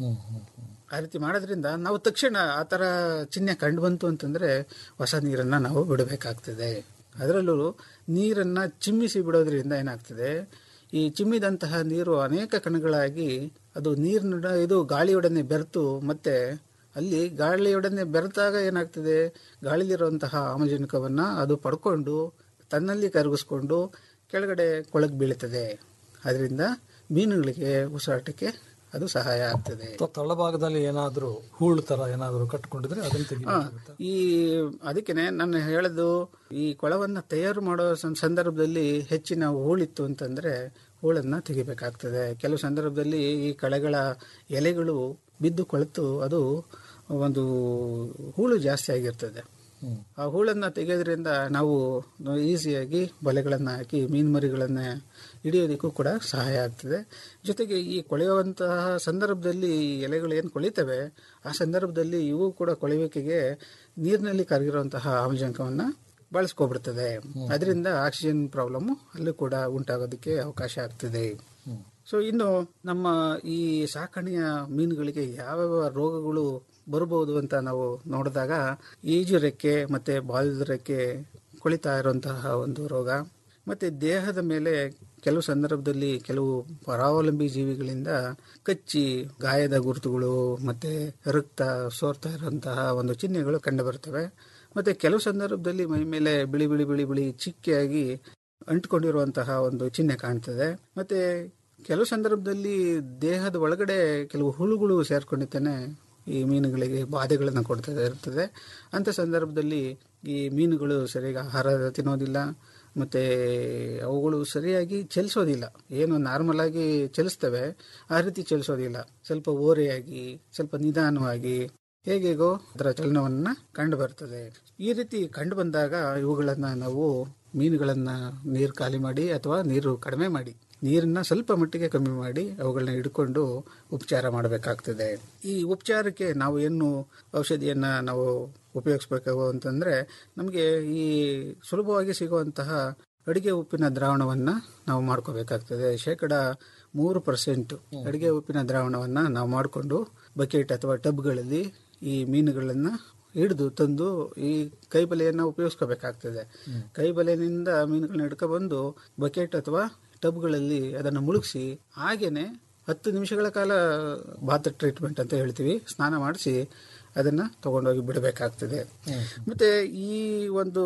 ಆ ರೀತಿ ಮಾಡೋದ್ರಿಂದ ನಾವು ತಕ್ಷಣ ಆ ಥರ ಚಿಹ್ನೆ ಕಂಡು ಬಂತು ಅಂತಂದ್ರೆ ಹೊಸ ನೀರನ್ನ ನಾವು ಬಿಡಬೇಕಾಗ್ತದೆ ಅದರಲ್ಲೂ ನೀರನ್ನ ಚಿಮ್ಮಿಸಿ ಬಿಡೋದ್ರಿಂದ ಏನಾಗ್ತದೆ ಈ ಚಿಮ್ಮಿದಂತಹ ನೀರು ಅನೇಕ ಕಣಗಳಾಗಿ ಅದು ನೀರಿನ ಇದು ಗಾಳಿಯೊಡನೆ ಬೆರೆತು ಮತ್ತೆ ಅಲ್ಲಿ ಗಾಳಿಯೊಡನೆ ಬೆರೆತಾಗ ಏನಾಗ್ತದೆ ಗಾಳಿಲಿರುವಂತಹ ಆಮ್ಲಜನಕವನ್ನ ಅದು ಪಡ್ಕೊಂಡು ತನ್ನಲ್ಲಿ ಕರಗಿಸ್ಕೊಂಡು ಕೆಳಗಡೆ ಕೊಳಗ್ ಬೀಳುತ್ತದೆ ಅದರಿಂದ ಮೀನುಗಳಿಗೆ ಉಸಿರಾಟಕ್ಕೆ ಅದು ಸಹಾಯ ಆಗ್ತದೆ ಅಥವಾ ತಳಭಾಗದಲ್ಲಿ ಏನಾದ್ರೂ ಹೂಳು ತರ ಏನಾದ್ರೂ ಕಟ್ಕೊಂಡಿದ್ರೆ ಅದನ್ನ ಆ, ತೆಗಿಬೇಕಾಗುತ್ತೆ ಈ ಅದಕ್ಕೇನೆ ನಾನು ಹೇಳೋದು ಈ ಕೊಳವನ್ನ ತಯಾರು ಮಾಡೋ ಸಂ- ಸಂದರ್ಭದಲ್ಲಿ ಹೆಚ್ಚಿನ ಹೂಳಿತ್ತು ಅಂತಂದ್ರೆ ಹೂಳನ್ನ ತೆಗಿಬೇಕಾಗ್ತದೆ ಕೆಲವು ಸಂದರ್ಭದಲ್ಲಿ ಈ ಕಳೆಗಳ ಎಲೆಗಳು ಬಿದ್ದು ಕೊಳೆತು ಅದು ಒಂದು ಹೂಳು ಜಾಸ್ತಿ ಆಗಿರ್ತದೆ ಆ ಹೂಳನ್ನ ತೆಗೆಯೋದ್ರಿಂದ ನಾವು ಈಸಿಯಾಗಿ ಬಲೆಗಳನ್ನ ಹಾಕಿ ಮೀನು ಮರಿಗಳನ್ನ ಹಿಡಿಯೋದಕ್ಕೂ ಕೂಡ ಸಹಾಯ ಆಗ್ತದೆ ಜೊತೆಗೆ ಈ ಕೊಳೆಯುವಂತಹ ಸಂದರ್ಭದಲ್ಲಿ ಈ ಎಲೆಗಳು ಏನು ಕೊಳಿತವೆ ಆ ಸಂದರ್ಭದಲ್ಲಿ ಇವು ಕೂಡ ಕೊಳೆಯುವಿಕೆಗೆ ನೀರಿನಲ್ಲಿ ಕರಗಿರುವಂತಹ ಆಮ್ಲಜನಕವನ್ನ ಬಳಸ್ಕೊಬಿಡ್ತದೆ ಅದರಿಂದ ಆಕ್ಸಿಜನ್ ಪ್ರಾಬ್ಲಮ್ ಅಲ್ಲೂ ಕೂಡ ಉಂಟಾಗೋದಕ್ಕೆ ಅವಕಾಶ ಆಗ್ತದೆ ಸೊ ಇನ್ನು ನಮ್ಮ ಈ ಸಾಕಣೆಯ ಮೀನುಗಳಿಗೆ ಯಾವ್ಯಾವ ರೋಗಗಳು ಬರಬಹುದು ಅಂತ ನಾವು ನೋಡಿದಾಗ ಈಜು ರೆಕ್ಕೆ ಮತ್ತೆ ಬಾಲದ ರೆಕ್ಕೆ ಕೊಳಿತಾ ಇರುವಂತಹ ಒಂದು ರೋಗ ಮತ್ತೆ ದೇಹದ ಮೇಲೆ ಕೆಲವು ಸಂದರ್ಭದಲ್ಲಿ ಕೆಲವು ಪರಾವಲಂಬಿ ಜೀವಿಗಳಿಂದ ಕಚ್ಚಿ ಗಾಯದ ಗುರುತುಗಳು ಮತ್ತೆ ರಕ್ತ ಸೋರ್ತಾ ಇರುವಂತಹ ಒಂದು ಚಿಹ್ನೆಗಳು ಕಂಡು ಬರ್ತವೆ ಮತ್ತೆ ಕೆಲವು ಸಂದರ್ಭದಲ್ಲಿ ಮೈ ಮೇಲೆ ಬಿಳಿ ಬಿಳಿ ಬಿಳಿ ಬಿಳಿ ಚಿಕ್ಕಿಯಾಗಿ ಅಂಟಿಕೊಂಡಿರುವಂತಹ ಒಂದು ಚಿಹ್ನೆ ಕಾಣ್ತದೆ ಮತ್ತೆ ಕೆಲವು ಸಂದರ್ಭದಲ್ಲಿ ದೇಹದ ಒಳಗಡೆ ಕೆಲವು ಹುಳುಗಳು ಸೇರ್ಕೊಂಡಿದ್ದಾನೆ ಈ ಮೀನುಗಳಿಗೆ ಬಾಧೆಗಳನ್ನು ಕೊಡ್ತಾ ಇರ್ತದೆ ಅಂತ ಸಂದರ್ಭದಲ್ಲಿ ಈ ಮೀನುಗಳು ಸರಿಯಾಗಿ ಆಹಾರ ತಿನ್ನೋದಿಲ್ಲ ಮತ್ತೆ ಅವುಗಳು ಸರಿಯಾಗಿ ಚಲಿಸೋದಿಲ್ಲ ಏನು ನಾರ್ಮಲ್ ಆಗಿ ಚಲಿಸ್ತವೆ ಆ ರೀತಿ ಚಲಿಸೋದಿಲ್ಲ ಸ್ವಲ್ಪ ಓರೆಯಾಗಿ ಸ್ವಲ್ಪ ನಿಧಾನವಾಗಿ ಹೇಗೇಗೋ ಅದರ ಚಲನವನ್ನ ಕಂಡು ಬರ್ತದೆ ಈ ರೀತಿ ಕಂಡು ಬಂದಾಗ ಇವುಗಳನ್ನ ನಾವು ಮೀನುಗಳನ್ನ ನೀರು ಖಾಲಿ ಮಾಡಿ ಅಥವಾ ನೀರು ಕಡಿಮೆ ಮಾಡಿ ನೀರನ್ನ ಸ್ವಲ್ಪ ಮಟ್ಟಿಗೆ ಕಮ್ಮಿ ಮಾಡಿ ಅವುಗಳನ್ನ ಹಿಡ್ಕೊಂಡು ಉಪಚಾರ ಮಾಡಬೇಕಾಗ್ತದೆ ಈ ಉಪಚಾರಕ್ಕೆ ನಾವು ಏನು ಔಷಧಿಯನ್ನ ನಾವು ಉಪಯೋಗಿಸ್ಬೇಕು ಅಂತಂದ್ರೆ ನಮಗೆ ಈ ಸುಲಭವಾಗಿ ಸಿಗುವಂತಹ ಅಡಿಗೆ ಉಪ್ಪಿನ ದ್ರಾವಣವನ್ನ ನಾವು ಮಾಡ್ಕೋಬೇಕಾಗ್ತದೆ ಶೇಕಡ ಮೂರು ಪರ್ಸೆಂಟ್ ಅಡಿಗೆ ಉಪ್ಪಿನ ದ್ರಾವಣವನ್ನ ನಾವು ಮಾಡಿಕೊಂಡು ಬಕೆಟ್ ಅಥವಾ ಟಬ್ಗಳಲ್ಲಿ ಈ ಮೀನುಗಳನ್ನ ಹಿಡಿದು ತಂದು ಈ ಕೈಬಲೆಯನ್ನ ಉಪಯೋಗಿಸ್ಕೋಬೇಕಾಗ್ತದೆ ಕೈಬಲೆನಿಂದ ಮೀನುಗಳನ್ನ ಹಿಡ್ಕೊಬಂದು ಬಕೆಟ್ ಅಥವಾ ಟಬ್ಗಳಲ್ಲಿ ಅದನ್ನು ಮುಳುಗಿಸಿ ಹಾಗೇನೆ ಹತ್ತು ನಿಮಿಷಗಳ ಕಾಲ ಬಾತ್ ಟ್ರೀಟ್ಮೆಂಟ್ ಅಂತ ಹೇಳ್ತೀವಿ ಸ್ನಾನ ಮಾಡಿಸಿ ಅದನ್ನ ತಗೊಂಡೋಗಿ ಬಿಡಬೇಕಾಗ್ತದೆ ಮತ್ತೆ ಈ ಒಂದು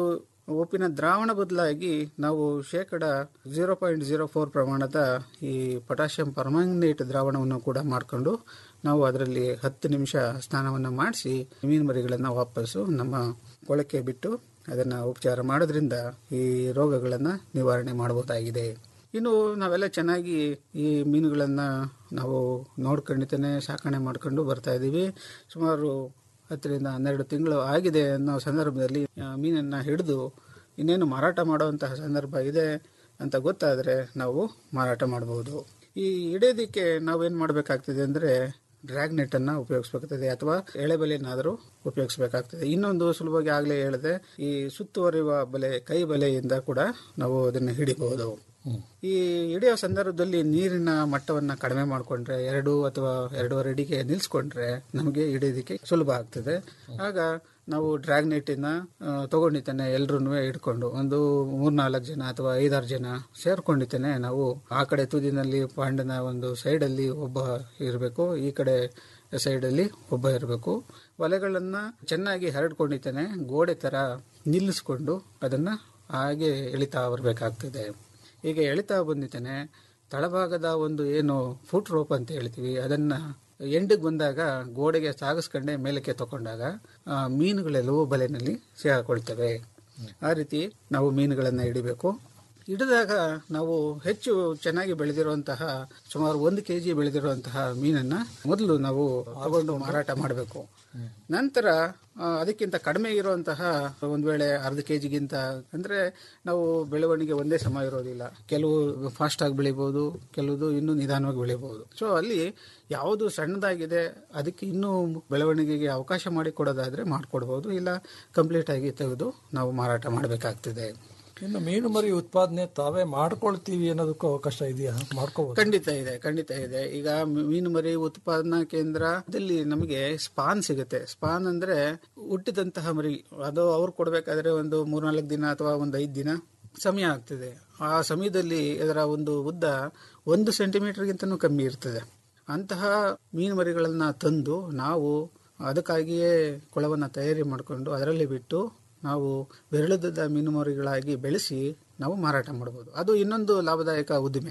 ಉಪ್ಪಿನ ದ್ರಾವಣ ಬದಲಾಗಿ ನಾವು ಶೇಕಡ ಜೀರೋ ಪಾಯಿಂಟ್ ಜೀರೋ ಫೋರ್ ಪ್ರಮಾಣದ ಈ ಪೊಟ್ಯಾಷಿಯಂ ಪರ್ಮಾಂಗನೇಟ್ ದ್ರಾವಣವನ್ನು ಕೂಡ ಮಾಡಿಕೊಂಡು ನಾವು ಅದರಲ್ಲಿ ಹತ್ತು ನಿಮಿಷ ಸ್ನಾನವನ್ನು ಮಾಡಿಸಿ ಮೀನು ಮರಿಗಳನ್ನು ವಾಪಸ್ಸು ನಮ್ಮ ಕೊಳಕ್ಕೆ ಬಿಟ್ಟು ಅದನ್ನು ಉಪಚಾರ ಮಾಡೋದ್ರಿಂದ ಈ ರೋಗಗಳನ್ನು ನಿವಾರಣೆ ಮಾಡಬಹುದಾಗಿದೆ ಇನ್ನು ನಾವೆಲ್ಲ ಚೆನ್ನಾಗಿ ಈ ಮೀನುಗಳನ್ನು ನಾವು ನೋಡ್ಕೊಂಡಿತಾನೆ ಸಾಕಣೆ ಮಾಡ್ಕೊಂಡು ಬರ್ತಾ ಇದ್ದೀವಿ ಸುಮಾರು ಹತ್ತರಿಂದ ಹನ್ನೆರಡು ತಿಂಗಳು ಆಗಿದೆ ಅನ್ನೋ ಸಂದರ್ಭದಲ್ಲಿ ಆ, ಮೀನನ್ನ ಹಿಡಿದು ಇನ್ನೇನು ಮಾರಾಟ ಮಾಡುವಂತಹ ಸಂದರ್ಭ ಇದೆ ಅಂತ ಗೊತ್ತಾದರೆ ನಾವು ಮಾರಾಟ ಮಾಡಬಹುದು ಈ ಹಿಡಿಯೋದಕ್ಕೆ ನಾವೇನು ಮಾಡಬೇಕಾಗ್ತದೆ ಅಂದರೆ ಡ್ರ್ಯಾಗ್ ನೆಟ್ ಅನ್ನ ಉಪಯೋಗಿಸಬೇಕಾಗ್ತದೆ ಅಥವಾ ಎಳೆ ಬಲೆಯನ್ನಾದರೂ ಉಪಯೋಗಿಸಬೇಕಾಗ್ತದೆ ಇನ್ನೊಂದು ಸುಲಭವಾಗಿ ಆಗಲೇ ಹೇಳಿದೆ ಈ ಸುತ್ತುವರಿಯುವ ಬಲೆ ಕೈ ಬಲೆಯಿಂದ ಕೂಡ ನಾವು ಅದನ್ನು ಹಿಡಿಬಹುದು ಈ ಹಿಡಿಯೋ ಸಂದರ್ಭದಲ್ಲಿ ನೀರಿನ ಮಟ್ಟವನ್ನ ಕಡಿಮೆ ಮಾಡಿಕೊಂಡ್ರೆ ಎರಡು ಅಥವಾ ಎರಡೂವರೆ ಅಡಿಗೆ ನಿಲ್ಸ್ಕೊಂಡ್ರೆ ನಮಗೆ ಹಿಡಿಯೋದಕ್ಕೆ ಸುಲಭ ಆಗ್ತದೆ ಆಗ ನಾವು ಡ್ರ್ಯಾಗ್ ನೆಟ್ಟಿನ ತಗೊಂಡಿದ್ದಾನೆ ಎಲ್ರೂ ಹಿಡ್ಕೊಂಡು ಒಂದು ಮೂರ್ನಾಲ್ಕು ಜನ ಅಥವಾ ಐದಾರು ಜನ ಸೇರ್ಕೊಂಡಿದ್ದಾನೆ ನಾವು ಆ ಕಡೆ ತುದಿನಲ್ಲಿ ಪಾಂಡನ ಒಂದು ಸೈಡಲ್ಲಿ ಒಬ್ಬ ಇರಬೇಕು ಈ ಕಡೆ ಸೈಡಲ್ಲಿ ಒಬ್ಬ ಇರಬೇಕು ವಲೆಗಳನ್ನ ಚೆನ್ನಾಗಿ ಹರಡ್ಕೊಂಡಿದ್ದಾನೆ ಗೋಡೆ ತರ ನಿಲ್ಲಿಸ್ಕೊಂಡು ಅದನ್ನ ಹಾಗೆ ಎಳಿತಾ ಬರಬೇಕಾಗ್ತದೆ ಹೀಗೆ ಎಳಿತಾ ಬಂದಿದ್ದೇನೆ ತಳಭಾಗದ ಒಂದು ಏನು ಫುಟ್ ರೋಪ್ ಅಂತ ಹೇಳ್ತೀವಿ ಅದನ್ನ ಎಂಡಿಗೆ ಬಂದಾಗ ಗೋಡೆಗೆ ಸಾಗಿಸ್ಕೊಂಡೆ ಮೇಲಕ್ಕೆ ತಗೊಂಡಾಗ ಆ, ಮೀನುಗಳೆಲ್ಲವೂ ಬಲೆನಲ್ಲಿ ಸಿಗಾಕೊಳ್ತವೆ ಆ ರೀತಿ ನಾವು ಮೀನುಗಳನ್ನು ಹಿಡಿಬೇಕು ಹಿಡಿದಾಗ ನಾವು ಹೆಚ್ಚು ಚೆನ್ನಾಗಿ ಬೆಳೆದಿರುವಂತಹ ಸುಮಾರು ಒಂದು ಕೆ ಜಿ ಬೆಳೆದಿರುವಂತಹ ಮೀನನ್ನ ಮೊದಲು ನಾವು ತಗೊಂಡು ಮಾರಾಟ ಮಾಡಬೇಕು ನಂತರ ಆ, ಅದಕ್ಕಿಂತ ಕಡಿಮೆ ಇರುವಂತಹ ಒಂದು ವೇಳೆ ಅರ್ಧ ಕೆ ಜಿಗಿಂತ ಅಂದ್ರೆ ನಾವು ಬೆಳವಣಿಗೆ ಒಂದೇ ಸಮ ಇರೋದಿಲ್ಲ ಕೆಲವು ಫಾಸ್ಟ್ ಆಗಿ ಬೆಳಿಬಹುದು ಕೆಲವುದು ಇನ್ನೂ ನಿಧಾನವಾಗಿ ಬೆಳಿಬಹುದು ಸೊ ಅಲ್ಲಿ ಯಾವುದು ಸಣ್ಣದಾಗಿದೆ ಅದಕ್ಕೆ ಇನ್ನೂ ಬೆಳವಣಿಗೆಗೆ ಅವಕಾಶ ಮಾಡಿಕೊಡೋದಾದ್ರೆ ಮಾಡಿಕೊಡ್ಬೋದು ಇಲ್ಲ ಕಂಪ್ಲೀಟ್ ಆಗಿ ತೆಗೆದು ನಾವು ಮಾರಾಟ ಮಾಡಬೇಕಾಗ್ತದೆ ಇನ್ನು ಮೀನು ಮರಿ ಉತ್ಪಾದನೆ ತಾವೇ ಮಾಡ್ಕೊಳ್ತೀವಿ ಅನ್ನೋದಕ್ಕೂ ಅವಕಾಶ ಇದೆಯಾ ಮಾಡ್ಕೋಬಹುದು ಖಂಡಿತ ಇದೆ ಖಂಡಿತ ಇದೆ ಈಗ ಮೀನು ಮರಿ ಉತ್ಪಾದನಾ ಕೇಂದ್ರದಲ್ಲಿ ನಮಗೆ ಸ್ಪಾನ್ ಸಿಗುತ್ತೆ ಸ್ಪಾನ್ ಅಂದ್ರೆ ಹುಟ್ಟಿದಂತಹ ಮರಿ ಅದು ಅವ್ರು ಕೊಡ್ಬೇಕಾದ್ರೆ ಒಂದು ಮೂರ್ನಾಲ್ಕು ದಿನ ಅಥವಾ ಒಂದು ಐದು ದಿನ ಸಮಯ ಆಗ್ತದೆ ಆ ಸಮಯದಲ್ಲಿ ಇದರ ಒಂದು ಉದ್ದ ಒಂದು ಸೆಂಟಿಮೀಟರ್ಗಿಂತನೂ ಕಮ್ಮಿ ಇರ್ತದೆ ಅಂತಹ ಮೀನು ಮರಿಗಳನ್ನ ತಂದು ನಾವು ಅದಕ್ಕಾಗಿಯೇ ಕೊಳವನ್ನು ತಯಾರಿ ಮಾಡಿಕೊಂಡು ಅದರಲ್ಲಿ ಬಿಟ್ಟು ನಾವು ಬೆರಳುದ್ದದ ಮೀನು ಮರಿಗಳಾಗಿ ಬೆಳೆಸಿ ನಾವು ಮಾರಾಟ ಮಾಡಬಹುದು ಅದು ಇನ್ನೊಂದು ಲಾಭದಾಯಕ ಉದ್ದಿಮೆ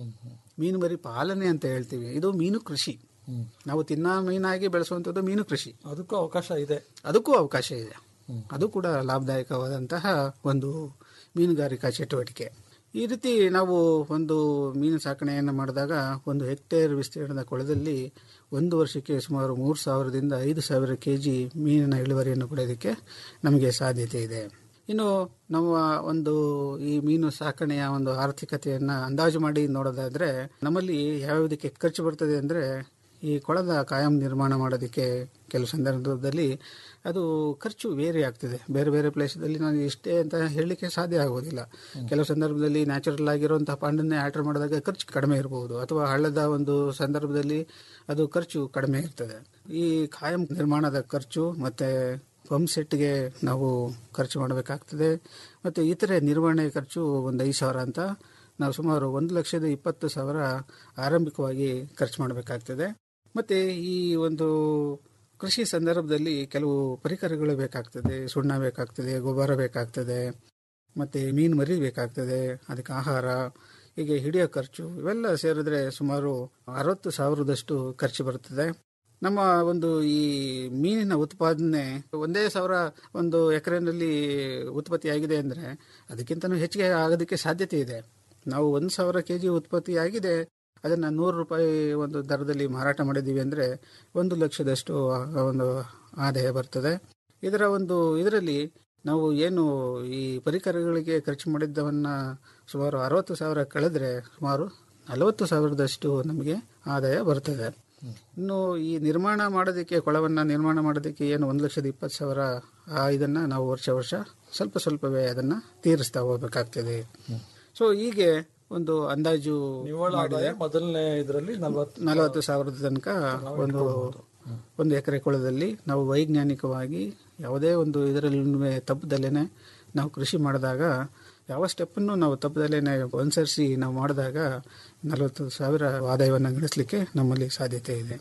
ಮೀನು ಮರಿ ಪಾಲನೆ ಅಂತ ಹೇಳ್ತೀವಿ ಇದು ಮೀನು ಕೃಷಿ ನಾವು ತಿನ್ನ ಮೀನಾಗಿ ಬೆಳೆಸುವಂಥದ್ದು ಮೀನು ಕೃಷಿ ಅದಕ್ಕೂ ಅವಕಾಶ ಇದೆ ಅದಕ್ಕೂ ಅವಕಾಶ ಇದೆ ಅದು ಕೂಡ ಲಾಭದಾಯಕವಾದಂತಹ ಒಂದು ಮೀನುಗಾರಿಕಾ ಚಟುವಟಿಕೆ ಈ ರೀತಿ ನಾವು ಒಂದು ಮೀನು ಸಾಕಣೆಯನ್ನು ಮಾಡಿದಾಗ ಒಂದು ಹೆಕ್ಟೇರ್ ವಿಸ್ತೀರ್ಣದ ಕೊಳದಲ್ಲಿ ಒಂದು ವರ್ಷಕ್ಕೆ ಸುಮಾರು ಮೂರು ಸಾವಿರದಿಂದ ಐದು ಸಾವಿರ ಕೆ ಜಿ ಮೀನಿನ ಇಳುವರಿಯನ್ನು ಪಡೆಯೋದಕ್ಕೆ ನಮಗೆ ಸಾಧ್ಯತೆ ಇದೆ ಇನ್ನು ನಮ್ಮ ಒಂದು ಈ ಮೀನು ಸಾಕಣೆಯ ಒಂದು ಆರ್ಥಿಕತೆಯನ್ನು ಅಂದಾಜು ಮಾಡಿ ನೋಡೋದಾದ್ರೆ ನಮ್ಮಲ್ಲಿ ಯಾವ್ಯಾವುದಕ್ಕೆ ಖರ್ಚು ಬರ್ತದೆ ಅಂದರೆ ಈ ಕೊಳದ ಕಾಯಂ ನಿರ್ಮಾಣ ಮಾಡೋದಕ್ಕೆ ಕೆಲವು ಸಂದರ್ಭದಲ್ಲಿ ಅದು ಖರ್ಚು ವೇರಿ ಆಗ್ತದೆ ಬೇರೆ ಬೇರೆ ಪ್ಲೇಸದಲ್ಲಿ ನಾನು ಇಷ್ಟೇ ಅಂತ ಹೇಳಲಿಕ್ಕೆ ಸಾಧ್ಯ ಆಗೋದಿಲ್ಲ ಕೆಲವು ಸಂದರ್ಭದಲ್ಲಿ ನ್ಯಾಚುರಲ್ ಆಗಿರುವಂತಹ ಪಾಂಡನ್ನೇ ಆರ್ಡರ್ ಮಾಡಿದಾಗ ಖರ್ಚು ಕಡಿಮೆ ಇರಬಹುದು ಅಥವಾ ಹಳ್ಳದ ಒಂದು ಸಂದರ್ಭದಲ್ಲಿ ಅದು ಖರ್ಚು ಕಡಿಮೆ ಇರ್ತದೆ ಈ ಕಾಯಂ ನಿರ್ಮಾಣದ ಖರ್ಚು ಮತ್ತೆ ಪಂಪ್ ಸೆಟ್ಗೆ ನಾವು ಖರ್ಚು ಮಾಡಬೇಕಾಗ್ತದೆ ಮತ್ತು ಇತರೆ ನಿರ್ವಹಣೆ ಖರ್ಚು ಒಂದು ಐದು ಸಾವಿರ ಅಂತ ನಾವು ಸುಮಾರು ಒಂದು ಲಕ್ಷದ ಇಪ್ಪತ್ತು ಸಾವಿರ ಆರಂಭಿಕವಾಗಿ ಖರ್ಚು ಮಾಡಬೇಕಾಗ್ತದೆ ಮತ್ತು ಈ ಒಂದು ಕೃಷಿ ಸಂದರ್ಭದಲ್ಲಿ ಕೆಲವು ಪರಿಕರಗಳು ಬೇಕಾಗ್ತದೆ ಸುಣ್ಣ ಬೇಕಾಗ್ತದೆ ಗೊಬ್ಬರ ಬೇಕಾಗ್ತದೆ ಮತ್ತು ಮೀನು ಮರಿ ಬೇಕಾಗ್ತದೆ ಅದಕ್ಕೆ ಆಹಾರ ಹೀಗೆ ಹಿಡಿಯೋ ಖರ್ಚು ಇವೆಲ್ಲ ಸೇರಿದ್ರೆ ಸುಮಾರು ಅರವತ್ತು ಸಾವಿರದಷ್ಟು ಖರ್ಚು ಬರ್ತದೆ ನಮ್ಮ ಒಂದು ಈ ಮೀನಿನ ಉತ್ಪಾದನೆ ಒಂದೇ ಸಾವಿರ ಒಂದು ಎಕರೆನಲ್ಲಿ ಉತ್ಪತ್ತಿ ಆಗಿದೆ ಅಂದರೆ ಅದಕ್ಕಿಂತನೂ ಹೆಚ್ಚಿಗೆ ಆಗೋದಕ್ಕೆ ಸಾಧ್ಯತೆ ಇದೆ ನಾವು ಒಂದು ಸಾವಿರ ಕೆ ಜಿ ಉತ್ಪತ್ತಿ ಆಗಿದೆ ಅದನ್ನು ನೂರು ರೂಪಾಯಿ ಒಂದು ದರದಲ್ಲಿ ಮಾರಾಟ ಮಾಡಿದ್ದೀವಿ ಅಂದರೆ ಒಂದು ಲಕ್ಷದಷ್ಟು ಆ ಒಂದು ಆದಾಯ ಬರ್ತದೆ ಇದರ ಒಂದು ಇದರಲ್ಲಿ ನಾವು ಏನು ಈ ಪರಿಕರಗಳಿಗೆ ಖರ್ಚು ಮಾಡಿದ್ದವನ್ನ ಸುಮಾರು ಅರವತ್ತು ಸಾವಿರ ಕಳೆದ್ರೆ ಸುಮಾರು ನಲವತ್ತು ಸಾವಿರದಷ್ಟು ನಮಗೆ ಆದಾಯ ಬರ್ತದೆ ಇನ್ನು ಈ ನಿರ್ಮಾಣ ಮಾಡೋದಕ್ಕೆ ಕೊಳವನ್ನು ನಿರ್ಮಾಣ ಮಾಡೋದಕ್ಕೆ ಏನು ಒಂದು ಲಕ್ಷದ ಇಪ್ಪತ್ತು ಸಾವಿರ ಆ ಇದನ್ನು ನಾವು ವರ್ಷ ವರ್ಷ ಸ್ವಲ್ಪ ಸ್ವಲ್ಪವೇ ಅದನ್ನು ತೀರಿಸ್ತಾ ಹೋಗ್ಬೇಕಾಗ್ತದೆ ಸೊ ಹೀಗೆ ಒಂದು ಅಂದಾಜು ನಿವ್ವಳ ಆದಾಯ ಮೊದಲನೇ ಇದರಲ್ಲಿ ನಲವತ್ತು ನಲವತ್ತು ಸಾವಿರದ ತನಕ ಒಂದು ಒಂದು ಎಕರೆ ಕೊಳದಲ್ಲಿ ನಾವು ವೈಜ್ಞಾನಿಕವಾಗಿ ಯಾವುದೇ ಒಂದು ಇದರಲ್ಲಿ ತಪ್ಪದಲ್ಲೇನೆ ನಾವು ಕೃಷಿ ಮಾಡಿದಾಗ ಯಾವ ಸ್ಟೆಪ್ಪನ್ನು ನಾವು ತಪ್ಪದಲ್ಲೇನೆ ಅನುಸರಿಸಿ ನಾವು ಮಾಡಿದಾಗ ನಲವತ್ತು ಸಾವಿರ ಆದಾಯವನ್ನು ಗಳಿಸಲಿಕ್ಕೆ ನಮ್ಮಲ್ಲಿ ಸಾಧ್ಯತೆ ಇದೆ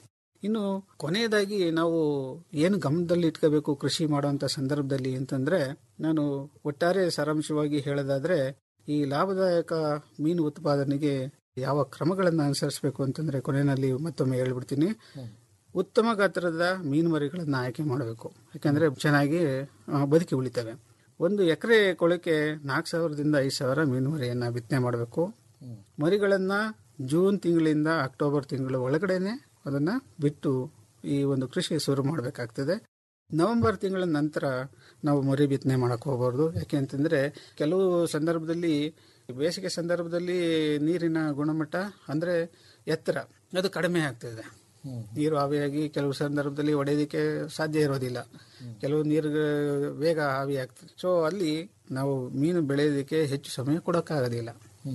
ಇನ್ನು ಕೊನೆಯದಾಗಿ ನಾವು ಏನು ಗಮನದಲ್ಲಿ ಇಟ್ಕೋಬೇಕು ಕೃಷಿ ಮಾಡುವಂತ ಸಂದರ್ಭದಲ್ಲಿ ಅಂತಂದ್ರೆ ನಾನು ಒಟ್ಟಾರೆ ಸಾರಾಂಶವಾಗಿ ಹೇಳೋದಾದ್ರೆ ಈ ಲಾಭದಾಯಕ ಮೀನು ಉತ್ಪಾದನೆಗೆ ಯಾವ ಕ್ರಮಗಳನ್ನು ಅನುಸರಿಸಬೇಕು ಅಂತಂದ್ರೆ ಕೊನೆಯಲ್ಲಿ ಮತ್ತೊಮ್ಮೆ ಹೇಳ್ಬಿಡ್ತೀನಿ ಉತ್ತಮ ಗಾತ್ರದ ಮೀನು ಮರಿಗಳನ್ನು ಆಯ್ಕೆ ಮಾಡಬೇಕು ಯಾಕಂದ್ರೆ ಚೆನ್ನಾಗಿ ಆ, ಬದುಕಿ ಉಳಿತವೆ ಒಂದು ಎಕರೆ ಕೊಳಕ್ಕೆ ನಾಲ್ಕು ಸಾವಿರದಿಂದ ಐದು ಸಾವಿರ ಮೀನು ಮರಿಯನ್ನ ಬಿತ್ತನೆ ಮಾಡಬೇಕು ಮರಿಗಳನ್ನ ಜೂನ್ ತಿಂಗಳಿಂದ ಅಕ್ಟೋಬರ್ ತಿಂಗಳ ಒಳಗಡೆನೆ ಅದನ್ನ ಬಿಟ್ಟು ಈ ಒಂದು ಕೃಷಿ ಶುರು ಮಾಡಬೇಕಾಗ್ತದೆ ನವೆಂಬರ್ ತಿಂಗಳ ನಂತರ ನಾವು ಮರಿ ಬಿತ್ತನೆ ಮಾಡಕ್ ಹೋಗಬಾರ್ದು ಯಾಕೆ ಅಂತಂದ್ರೆ ಕೆಲವು ಸಂದರ್ಭದಲ್ಲಿ ಬೇಸಿಗೆ ಸಂದರ್ಭದಲ್ಲಿ ನೀರಿನ ಗುಣಮಟ್ಟ ಅಂದ್ರೆ ಎತ್ತರ ಅದು ಕಡಿಮೆ ಆಗ್ತದೆ ನೀರು ಆವಿಯಾಗಿ ಕೆಲವು ಸಂದರ್ಭದಲ್ಲಿ ಒಡೆಯೋದಕ್ಕೆ ಸಾಧ್ಯ ಇರೋದಿಲ್ಲ ಕೆಲವು ನೀರು ಬೇಗ ಆವಿ ಆಗ್ತದೆ ಸೊ ಅಲ್ಲಿ ನಾವು ಮೀನು ಬೆಳೆಯೋದಕ್ಕೆ ಹೆಚ್ಚು ಸಮಯ ಕೊಡೋಕ್ಕಾಗೋದಿಲ್ಲ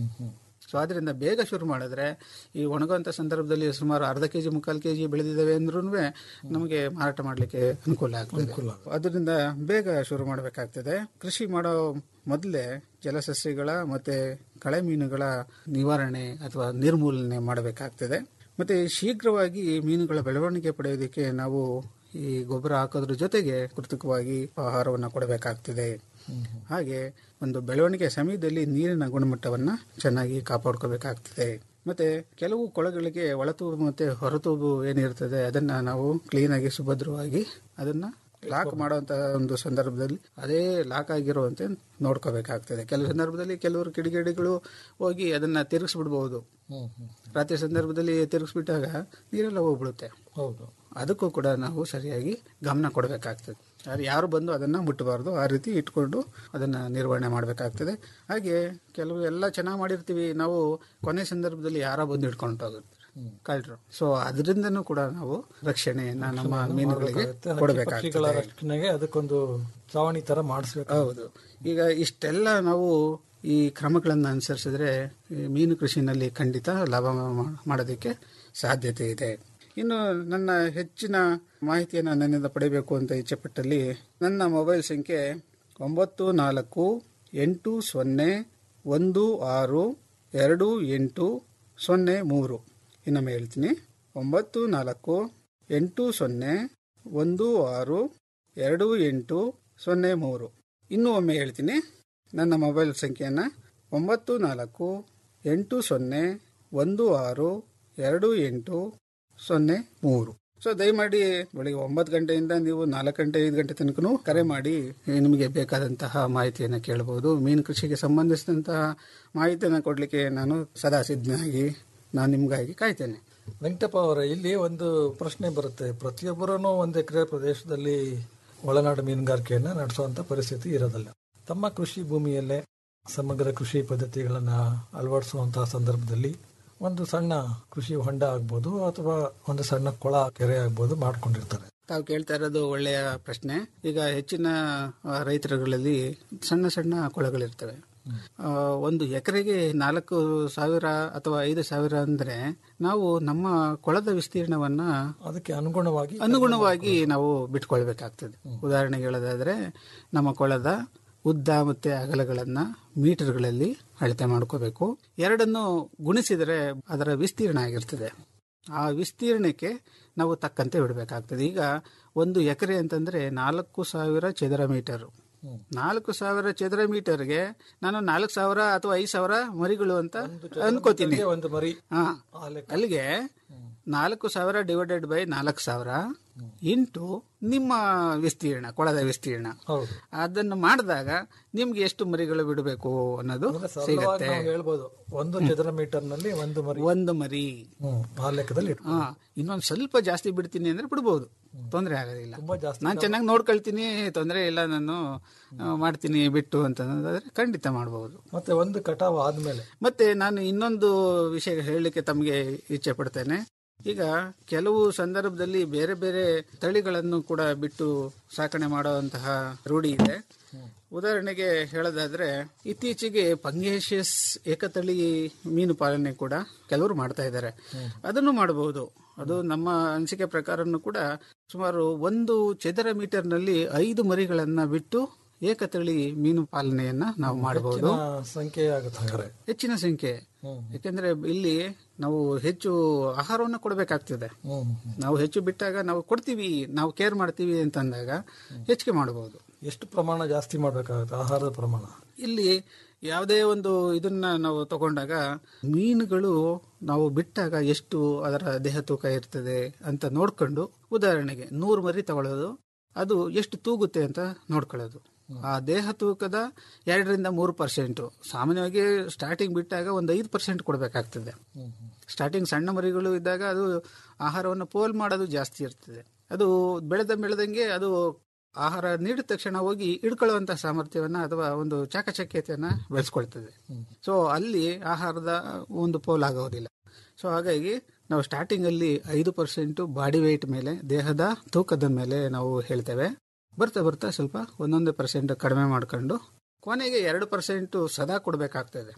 ಸೊ ಅದರಿಂದ ಬೇಗ ಶುರು ಮಾಡಿದ್ರೆ ಈ ಒಣಗುವಂತ ಸಂದರ್ಭದಲ್ಲಿ ಸುಮಾರು ಅರ್ಧ ಕೆಜಿ ಮುಕ್ಕಾಲು ಕೆಜಿ ಬೆಳೆದಿದ್ದಾವೆ ಅಂದ್ರೂ ನಮಗೆ ಮಾರಾಟ ಮಾಡಲಿಕ್ಕೆ ಅನುಕೂಲ ಆಗ್ತದೆ ಅದರಿಂದ ಬೇಗ ಶುರು ಮಾಡಬೇಕಾಗ್ತದೆ ಕೃಷಿ ಮಾಡೋ ಮೊದಲೇ ಜಲಸಸ್ಯಗಳ ಮತ್ತೆ ಕಳೆ ಮೀನುಗಳ ನಿವಾರಣೆ ಅಥವಾ ನಿರ್ಮೂಲನೆ ಮಾಡಬೇಕಾಗ್ತದೆ ಮತ್ತೆ ಶೀಘ್ರವಾಗಿ ಮೀನುಗಳ ಬೆಳವಣಿಗೆ ಪಡೆಯೋದಕ್ಕೆ ನಾವು ಈ ಗೊಬ್ಬರ ಹಾಕೋದ್ರ ಜೊತೆಗೆ ಕೃತಕವಾಗಿ ಆಹಾರವನ್ನು ಕೊಡಬೇಕಾಗ್ತದೆ ಹಾಗೆ ಒಂದು ಬೆಳವಣಿಗೆ ಸಮಯದಲ್ಲಿ ನೀರಿನ ಗುಣಮಟ್ಟವನ್ನ ಚೆನ್ನಾಗಿ ಕಾಪಾಡ್ಕೋಬೇಕಾಗ್ತದೆ ಮತ್ತೆ ಕೆಲವು ಕೊಳಗಳಿಗೆ ಒಳತೂಬು ಮತ್ತೆ ಹೊರತೂಬು ಏನಿರ್ತದೆ ಅದನ್ನ ನಾವು ಕ್ಲೀನ್ ಆಗಿ ಸುಭದ್ರವಾಗಿ ಅದನ್ನ ಲಾಕ್ ಮಾಡುವಂತ ಒಂದು ಸಂದರ್ಭದಲ್ಲಿ ಅದೇ ಲಾಕ್ ಆಗಿರುವಂತೆ ನೋಡ್ಕೋಬೇಕಾಗ್ತದೆ ಕೆಲವು ಸಂದರ್ಭದಲ್ಲಿ ಕೆಲವರು ಕಿಡಿಗೇಡಿಗಳು ಹೋಗಿ ಅದನ್ನ ತಿರುಗಿಸ್ಬಿಡ್ಬಹುದು ರಾತ್ರಿ ಸಂದರ್ಭದಲ್ಲಿ ತಿರುಗಿಸ್ಬಿಟ್ಟಾಗ ನೀರೆಲ್ಲ ಹೋಗ್ಬಿಡುತ್ತೆ ಹೌದು ಅದಕ್ಕೂ ಕೂಡ ನಾವು ಸರಿಯಾಗಿ ಗಮನ ಕೊಡಬೇಕಾಗ್ತದೆ ಯಾರು ಯಾರು ಬಂದು ಅದನ್ನ ಮುಟ್ಟಬಾರ್ದು ಆ ರೀತಿ ಇಟ್ಕೊಂಡು ಅದನ್ನ ನಿರ್ವಹಣೆ ಮಾಡಬೇಕಾಗ್ತದೆ ಹಾಗೆ ಕೆಲವು ಎಲ್ಲ ಚೆನ್ನಾಗಿ ಮಾಡಿರ್ತೀವಿ ನಾವು ಕೊನೆ ಸಂದರ್ಭದಲ್ಲಿ ಯಾರ ಬಂದು ಹಿಡ್ಕೊಂಡು ಹೋಗುತ್ತೆ ಕಳ್ಳರು ಸೊ ಅದರಿಂದನೂ ಕೂಡ ನಾವು ರಕ್ಷಣೆಯನ್ನ ನಮ್ಮ ಮೀನುಗಳಿಗೆ ಪಕ್ಷಿಗಳ ಕೊಡಬೇಕಾಗ್ತದೆ ರಕ್ಷಣೆಗೆ ಅದಕ್ಕೊಂದು ಚಾವಣಿ ತರ ಮಾಡಿಸ್ಬೇಕು ಹೌದು ಈಗ ಇಷ್ಟೆಲ್ಲ ನಾವು ಈ ಕ್ರಮಗಳನ್ನು ಅನುಸರಿಸಿದ್ರೆ ಈ ಮೀನು ಕೃಷಿನಲ್ಲಿ ಖಂಡಿತ ಲಾಭ ಮಾ- ಮಾಡೋದಕ್ಕೆ ಸಾಧ್ಯತೆ ಇದೆ ಇನ್ನು ನನ್ನ ಹೆಚ್ಚಿನ ಮಾಹಿತಿಯನ್ನು ನನ್ನಿಂದ ಪಡೆಯಬೇಕು ಅಂತ ಇಚ್ಛೆಪಟ್ಟಲ್ಲಿ ನನ್ನ ಮೊಬೈಲ್ ಸಂಖ್ಯೆ ಒಂಬತ್ತು ನಾಲ್ಕು ಎಂಟು ಸೊನ್ನೆ ಒಂದು ಆರು ಎರಡು ಎಂಟು ಸೊನ್ನೆ ಮೂರು ಇನ್ನೊಮ್ಮೆ ಹೇಳ್ತೀನಿ ಒಂಬತ್ತು ನಾಲ್ಕು ಎಂಟು ಸೊನ್ನೆ ಒಂದು ಆರು ಎರಡು ಎಂಟು ಸೊನ್ನೆ ಮೂರು ಇನ್ನೂ ಒಮ್ಮೆ ಹೇಳ್ತೀನಿ ನನ್ನ ಮೊಬೈಲ್ ಸಂಖ್ಯೆಯನ್ನು ಒಂಬತ್ತು ನಾಲ್ಕು ಎಂಟು ಸೊನ್ನೆ ಒಂದು ಆರು ಎರಡು ಎಂಟು ಸೊನ್ನೆ ಮೂರು ಸೊ ದಯಮಾಡಿ ಬೆಳಿಗ್ಗೆ ಒಂಬತ್ತು ಗಂಟೆಯಿಂದ ನೀವು ನಾಲ್ಕು ಗಂಟೆ ಐದು ಗಂಟೆ ತನಕ ಕರೆ ಮಾಡಿ ನಿಮಗೆ ಬೇಕಾದಂತಹ ಮಾಹಿತಿಯನ್ನು ಕೇಳಬಹುದು ಮೀನು ಕೃಷಿಗೆ ಸಂಬಂಧಿಸಿದಂತಹ ಮಾಹಿತಿಯನ್ನು ಕೊಡಲಿಕ್ಕೆ ನಾನು ಸದಾ ಸಿದ್ಧನಾಗಿ ನಾನು ನಿಮಗಾಗಿ ಕಾಯ್ತೇನೆ ವೆಂಕಟಪ್ಪ ಅವರ ಇಲ್ಲಿ ಒಂದು ಪ್ರಶ್ನೆ ಬರುತ್ತೆ ಪ್ರತಿಯೊಬ್ಬರೂ ಒಂದು ಎಕರೆ ಪ್ರದೇಶದಲ್ಲಿ ಒಳನಾಡು ಮೀನುಗಾರಿಕೆಯನ್ನ ನಡೆಸುವಂತ ಪರಿಸ್ಥಿತಿ ಇರೋದಿಲ್ಲ ತಮ್ಮ ಕೃಷಿ ಭೂಮಿಯಲ್ಲೇ ಸಮಗ್ರ ಕೃಷಿ ಪದ್ಧತಿಗಳನ್ನ ಅಳವಡಿಸುವಂತಹ ಸಂದರ್ಭದಲ್ಲಿ ಒಂದು ಸಣ್ಣ ಕೃಷಿ ಹೊಂಡ ಆಗ್ಬೋದು ಅಥವಾ ಒಂದು ಸಣ್ಣ ಕೊಳ ಕೆರೆ ಆಗ್ಬೋದು ಮಾಡ್ಕೊಂಡಿರ್ತಾರೆ ತಾವು ಕೇಳ್ತಾ ಇರೋದು ಒಳ್ಳೆಯ ಪ್ರಶ್ನೆ ಈಗ ಹೆಚ್ಚಿನ ಆ, ರೈತರುಗಳಲ್ಲಿ ಸಣ್ಣ ಸಣ್ಣ ಕೊಳಗಳಿರ್ತವೆ ಆ, ಒಂದು ಎಕರೆಗೆ ನಾಲ್ಕು ಸಾವಿರ ಅಥವಾ ಐದು ಸಾವಿರ ಅಂದ್ರೆ ನಾವು ನಮ್ಮ ಕೊಳದ ವಿಸ್ತೀರ್ಣವನ್ನ ಅದಕ್ಕೆ ಅನುಗುಣವಾಗಿ ಅನುಗುಣವಾಗಿ ನಾವು ಬಿಟ್ಕೊಳ್ಬೇಕಾಗ್ತದೆ ಉದಾಹರಣೆಗೆ ಹೇಳೋದಾದ್ರೆ ನಮ್ಮ ಕೊಳದ ಉದ್ದ ಮತ್ತೆ ಅಗಲಗಳನ್ನ ಮೀಟರ್ಗಳಲ್ಲಿ ಅಳತೆ ಮಾಡ್ಕೋಬೇಕು ಎರಡನ್ನು ಗುಣಿಸಿದರೆ ಅದರ ವಿಸ್ತೀರ್ಣ ಆಗಿರ್ತದೆ ಆ ವಿಸ್ತೀರ್ಣಕ್ಕೆ ನಾವು ತಕ್ಕಂತೆ ಬಿಡಬೇಕಾಗ್ತದೆ ಈಗ ಒಂದು ಎಕರೆ ಅಂತಂದ್ರೆ ನಾಲ್ಕು ಸಾವಿರ ಚದರ ಮೀಟರ್ ನಾಲ್ಕು ಸಾವಿರ ಚದರ ಮೀಟರ್ಗೆ ನಾನು ನಾಲ್ಕು ಸಾವಿರ ಅಥವಾ ಐದು ಸಾವಿರ ಮರಿಗಳು ಅಂತ ಅನ್ಕೋತೀನಿ ಒಂದು ಮರಿ ಹಾ ಅಲ್ಲಿಗೆ ನಾಲ್ಕು ಸಾವಿರ ಡಿವೈಡೆಡ್ ಬೈ ನಾಲ್ಕು ಸಾವಿರ ಇಂಟು ನಿಮ್ಮ ವಿಸ್ತೀರ್ಣ ಕೊಳದ ವಿಸ್ತೀರ್ಣ ಹೌದು ಅದನ್ನು ಮಾಡಿದಾಗ ನಿಮ್ಗೆ ಎಷ್ಟು ಮರಿಗಳು ಬಿಡಬೇಕು ಅನ್ನೋದು ಸರಳವಾಗಿ ಸಿಗತ್ತೆ ನಾವು ಹೇಳ್ಬೋದು ಒಂದು ಚದರ ಮೀಟರ್ ನಲ್ಲಿ ಒಂದು ಮರಿ ಒಂದು ಮರಿ ಹ್ಮ್ ಆ ಲೆಕ್ಕದಲ್ಲಿ ಇಟ್ಕೊ. ಹಾ ಇನ್ನೊಂದು ಸ್ವಲ್ಪ ಜಾಸ್ತಿ ಬಿಡ್ತೀನಿ ಅಂದ್ರೆ ಬಿಡ್ಬೋದು ತೊಂದರೆ ಆಗೋದಿಲ್ಲ ತುಂಬಾ ಜಾಸ್ತಿ ನಾನು ಚೆನ್ನಾಗಿ ನೋಡ್ಕೊಳ್ತೀನಿ ತೊಂದರೆ ಇಲ್ಲ ನಾನು ಆ, ಮಾಡ್ತೀನಿ ಬಿಟ್ಟು ಅಂತ ಅನ್ನೋದಾದ್ರೆ ಖಂಡಿತ ಮಾಡಬಹುದು ಮತ್ತೆ ಒಂದು ಕಟಾವ್ ಆದ್ಮೇಲೆ ಮತ್ತೆ ನಾನು ಇನ್ನೊಂದು ವಿಷಯ ಹೇಳಲಿಕ್ಕೆ ತಮಗೆ ಇಚ್ಛೆ ಪಡ್ತೇನೆ ಈಗ ಕೆಲವು ಸಂದರ್ಭದಲ್ಲಿ ಬೇರೆ ಬೇರೆ ತಳಿಗಳನ್ನು ಕೂಡ ಬಿಟ್ಟು ಸಾಕಣೆ ಮಾಡುವಂತಹ ರೂಢಿ ಇದೆ ಉದಾಹರಣೆಗೆ ಹೇಳೋದಾದ್ರೆ ಇತ್ತೀಚೆಗೆ ಪಂಗೇಶಿಯಸ್ ಏಕತಳಿ ಮೀನು ಪಾಲನೆ ಕೂಡ ಕೆಲವರು ಮಾಡ್ತಾ ಇದ್ದಾರೆ ಅದನ್ನು ಮಾಡಬಹುದು ಅದು ನಮ್ಮ ಅನಿಸಿಕೆ ಪ್ರಕಾರನು ಕೂಡ ಸುಮಾರು ಒಂದು ಚದರ ಮೀಟರ್ನಲ್ಲಿ ಐದು ಮರಿಗಳನ್ನ ಬಿಟ್ಟು ಏಕತಳಿ ಮೀನು ಪಾಲನೆಯನ್ನ ನಾವು ಮಾಡಬಹುದು ಸಂಖ್ಯೆ ಆಗುತ್ತೆ ಹಾಗಾದ್ರೆ ಹೆಚ್ಚಿನ ಸಂಖ್ಯೆ ಯಾಕೆಂದ್ರೆ ಇಲ್ಲಿ ನಾವು ಹೆಚ್ಚು ಆಹಾರವನ್ನು ಕೊಡಬೇಕಾಗ್ತದೆ ನಾವು ಹೆಚ್ಚು ಬಿಟ್ಟಾಗ ನಾವು ಕೊಡ್ತೀವಿ ನಾವು ಕೇರ್ ಮಾಡ್ತೀವಿ ಅಂತಂದಾಗ ಹೆಚ್ಚಿಗೆ ಮಾಡಬಹುದು ಎಷ್ಟು ಪ್ರಮಾಣ ಜಾಸ್ತಿ ಮಾಡ್ಬೇಕಾಗುತ್ತೆ ಆಹಾರದ ಪ್ರಮಾಣ ಇಲ್ಲಿ ಯಾವುದೇ ಒಂದು ಇದನ್ನ ನಾವು ತಗೊಂಡಾಗ ಮೀನುಗಳು ನಾವು ಬಿಟ್ಟಾಗ ಎಷ್ಟು ಅದರ ದೇಹ ತೂಕ ಇರ್ತದೆ ಅಂತ ನೋಡ್ಕೊಂಡು ಉದಾಹರಣೆಗೆ ನೂರು ಮರಿ ತಗೊಳ್ಳೋದು ಅದು ಎಷ್ಟು ತೂಗುತ್ತೆ ಅಂತ ನೋಡ್ಕೊಳ್ಳೋದು ಆ ದೇಹ ತೂಕದ ಎರಡರಿಂದ ಮೂರು ಪರ್ಸೆಂಟ್ ಸಾಮಾನ್ಯವಾಗಿ ಸ್ಟಾರ್ಟಿಂಗ್ ಬಿಟ್ಟಾಗ ಒಂದು ಐದು ಪರ್ಸೆಂಟ್ ಕೊಡಬೇಕಾಗ್ತದೆ ಸ್ಟಾರ್ಟಿಂಗ್ ಸಣ್ಣ ಮರಿಗಳು ಇದ್ದಾಗ ಅದು ಆಹಾರವನ್ನು ಪೋಲ್ ಮಾಡೋದು ಜಾಸ್ತಿ ಇರ್ತದೆ ಅದು ಬೆಳೆದ ಬೆಳೆದಂಗೆ ಅದು ಆಹಾರ ನೀಡಿದ ತಕ್ಷಣ ಹೋಗಿ ಹಿಡ್ಕೊಳ್ಳುವಂತ ಸಾಮರ್ಥ್ಯವನ್ನ ಅಥವಾ ಒಂದು ಚಾಕಚಕ್ಯತೆಯನ್ನ ಬೆಳೆಸ್ಕೊಳ್ತದೆ ಸೊ ಅಲ್ಲಿ ಆಹಾರದ ಒಂದು ಪೋಲ್ ಆಗೋದಿಲ್ಲ ಸೊ ಹಾಗಾಗಿ ನಾವು ಸ್ಟಾರ್ಟಿಂಗ್ ಅಲ್ಲಿ ಐದು ಪರ್ಸೆಂಟ್ ಬಾಡಿ ವೆಯ್ಟ್ ಮೇಲೆ ದೇಹದ ತೂಕದ ಮೇಲೆ ನಾವು ಹೇಳ್ತೇವೆ ಬರ್ತಾ ಬರ್ತಾ ಸ್ವಲ್ಪ ಒಂದೊಂದು ಪರ್ಸೆಂಟ್ ಕಡಿಮೆ ಮಾಡ್ಕೊಂಡು ಕೊನೆಗೆ ಎರಡು ಪರ್ಸೆಂಟ್ ಸದಾ ಕೊಡಬೇಕಾಗ್ತದೆ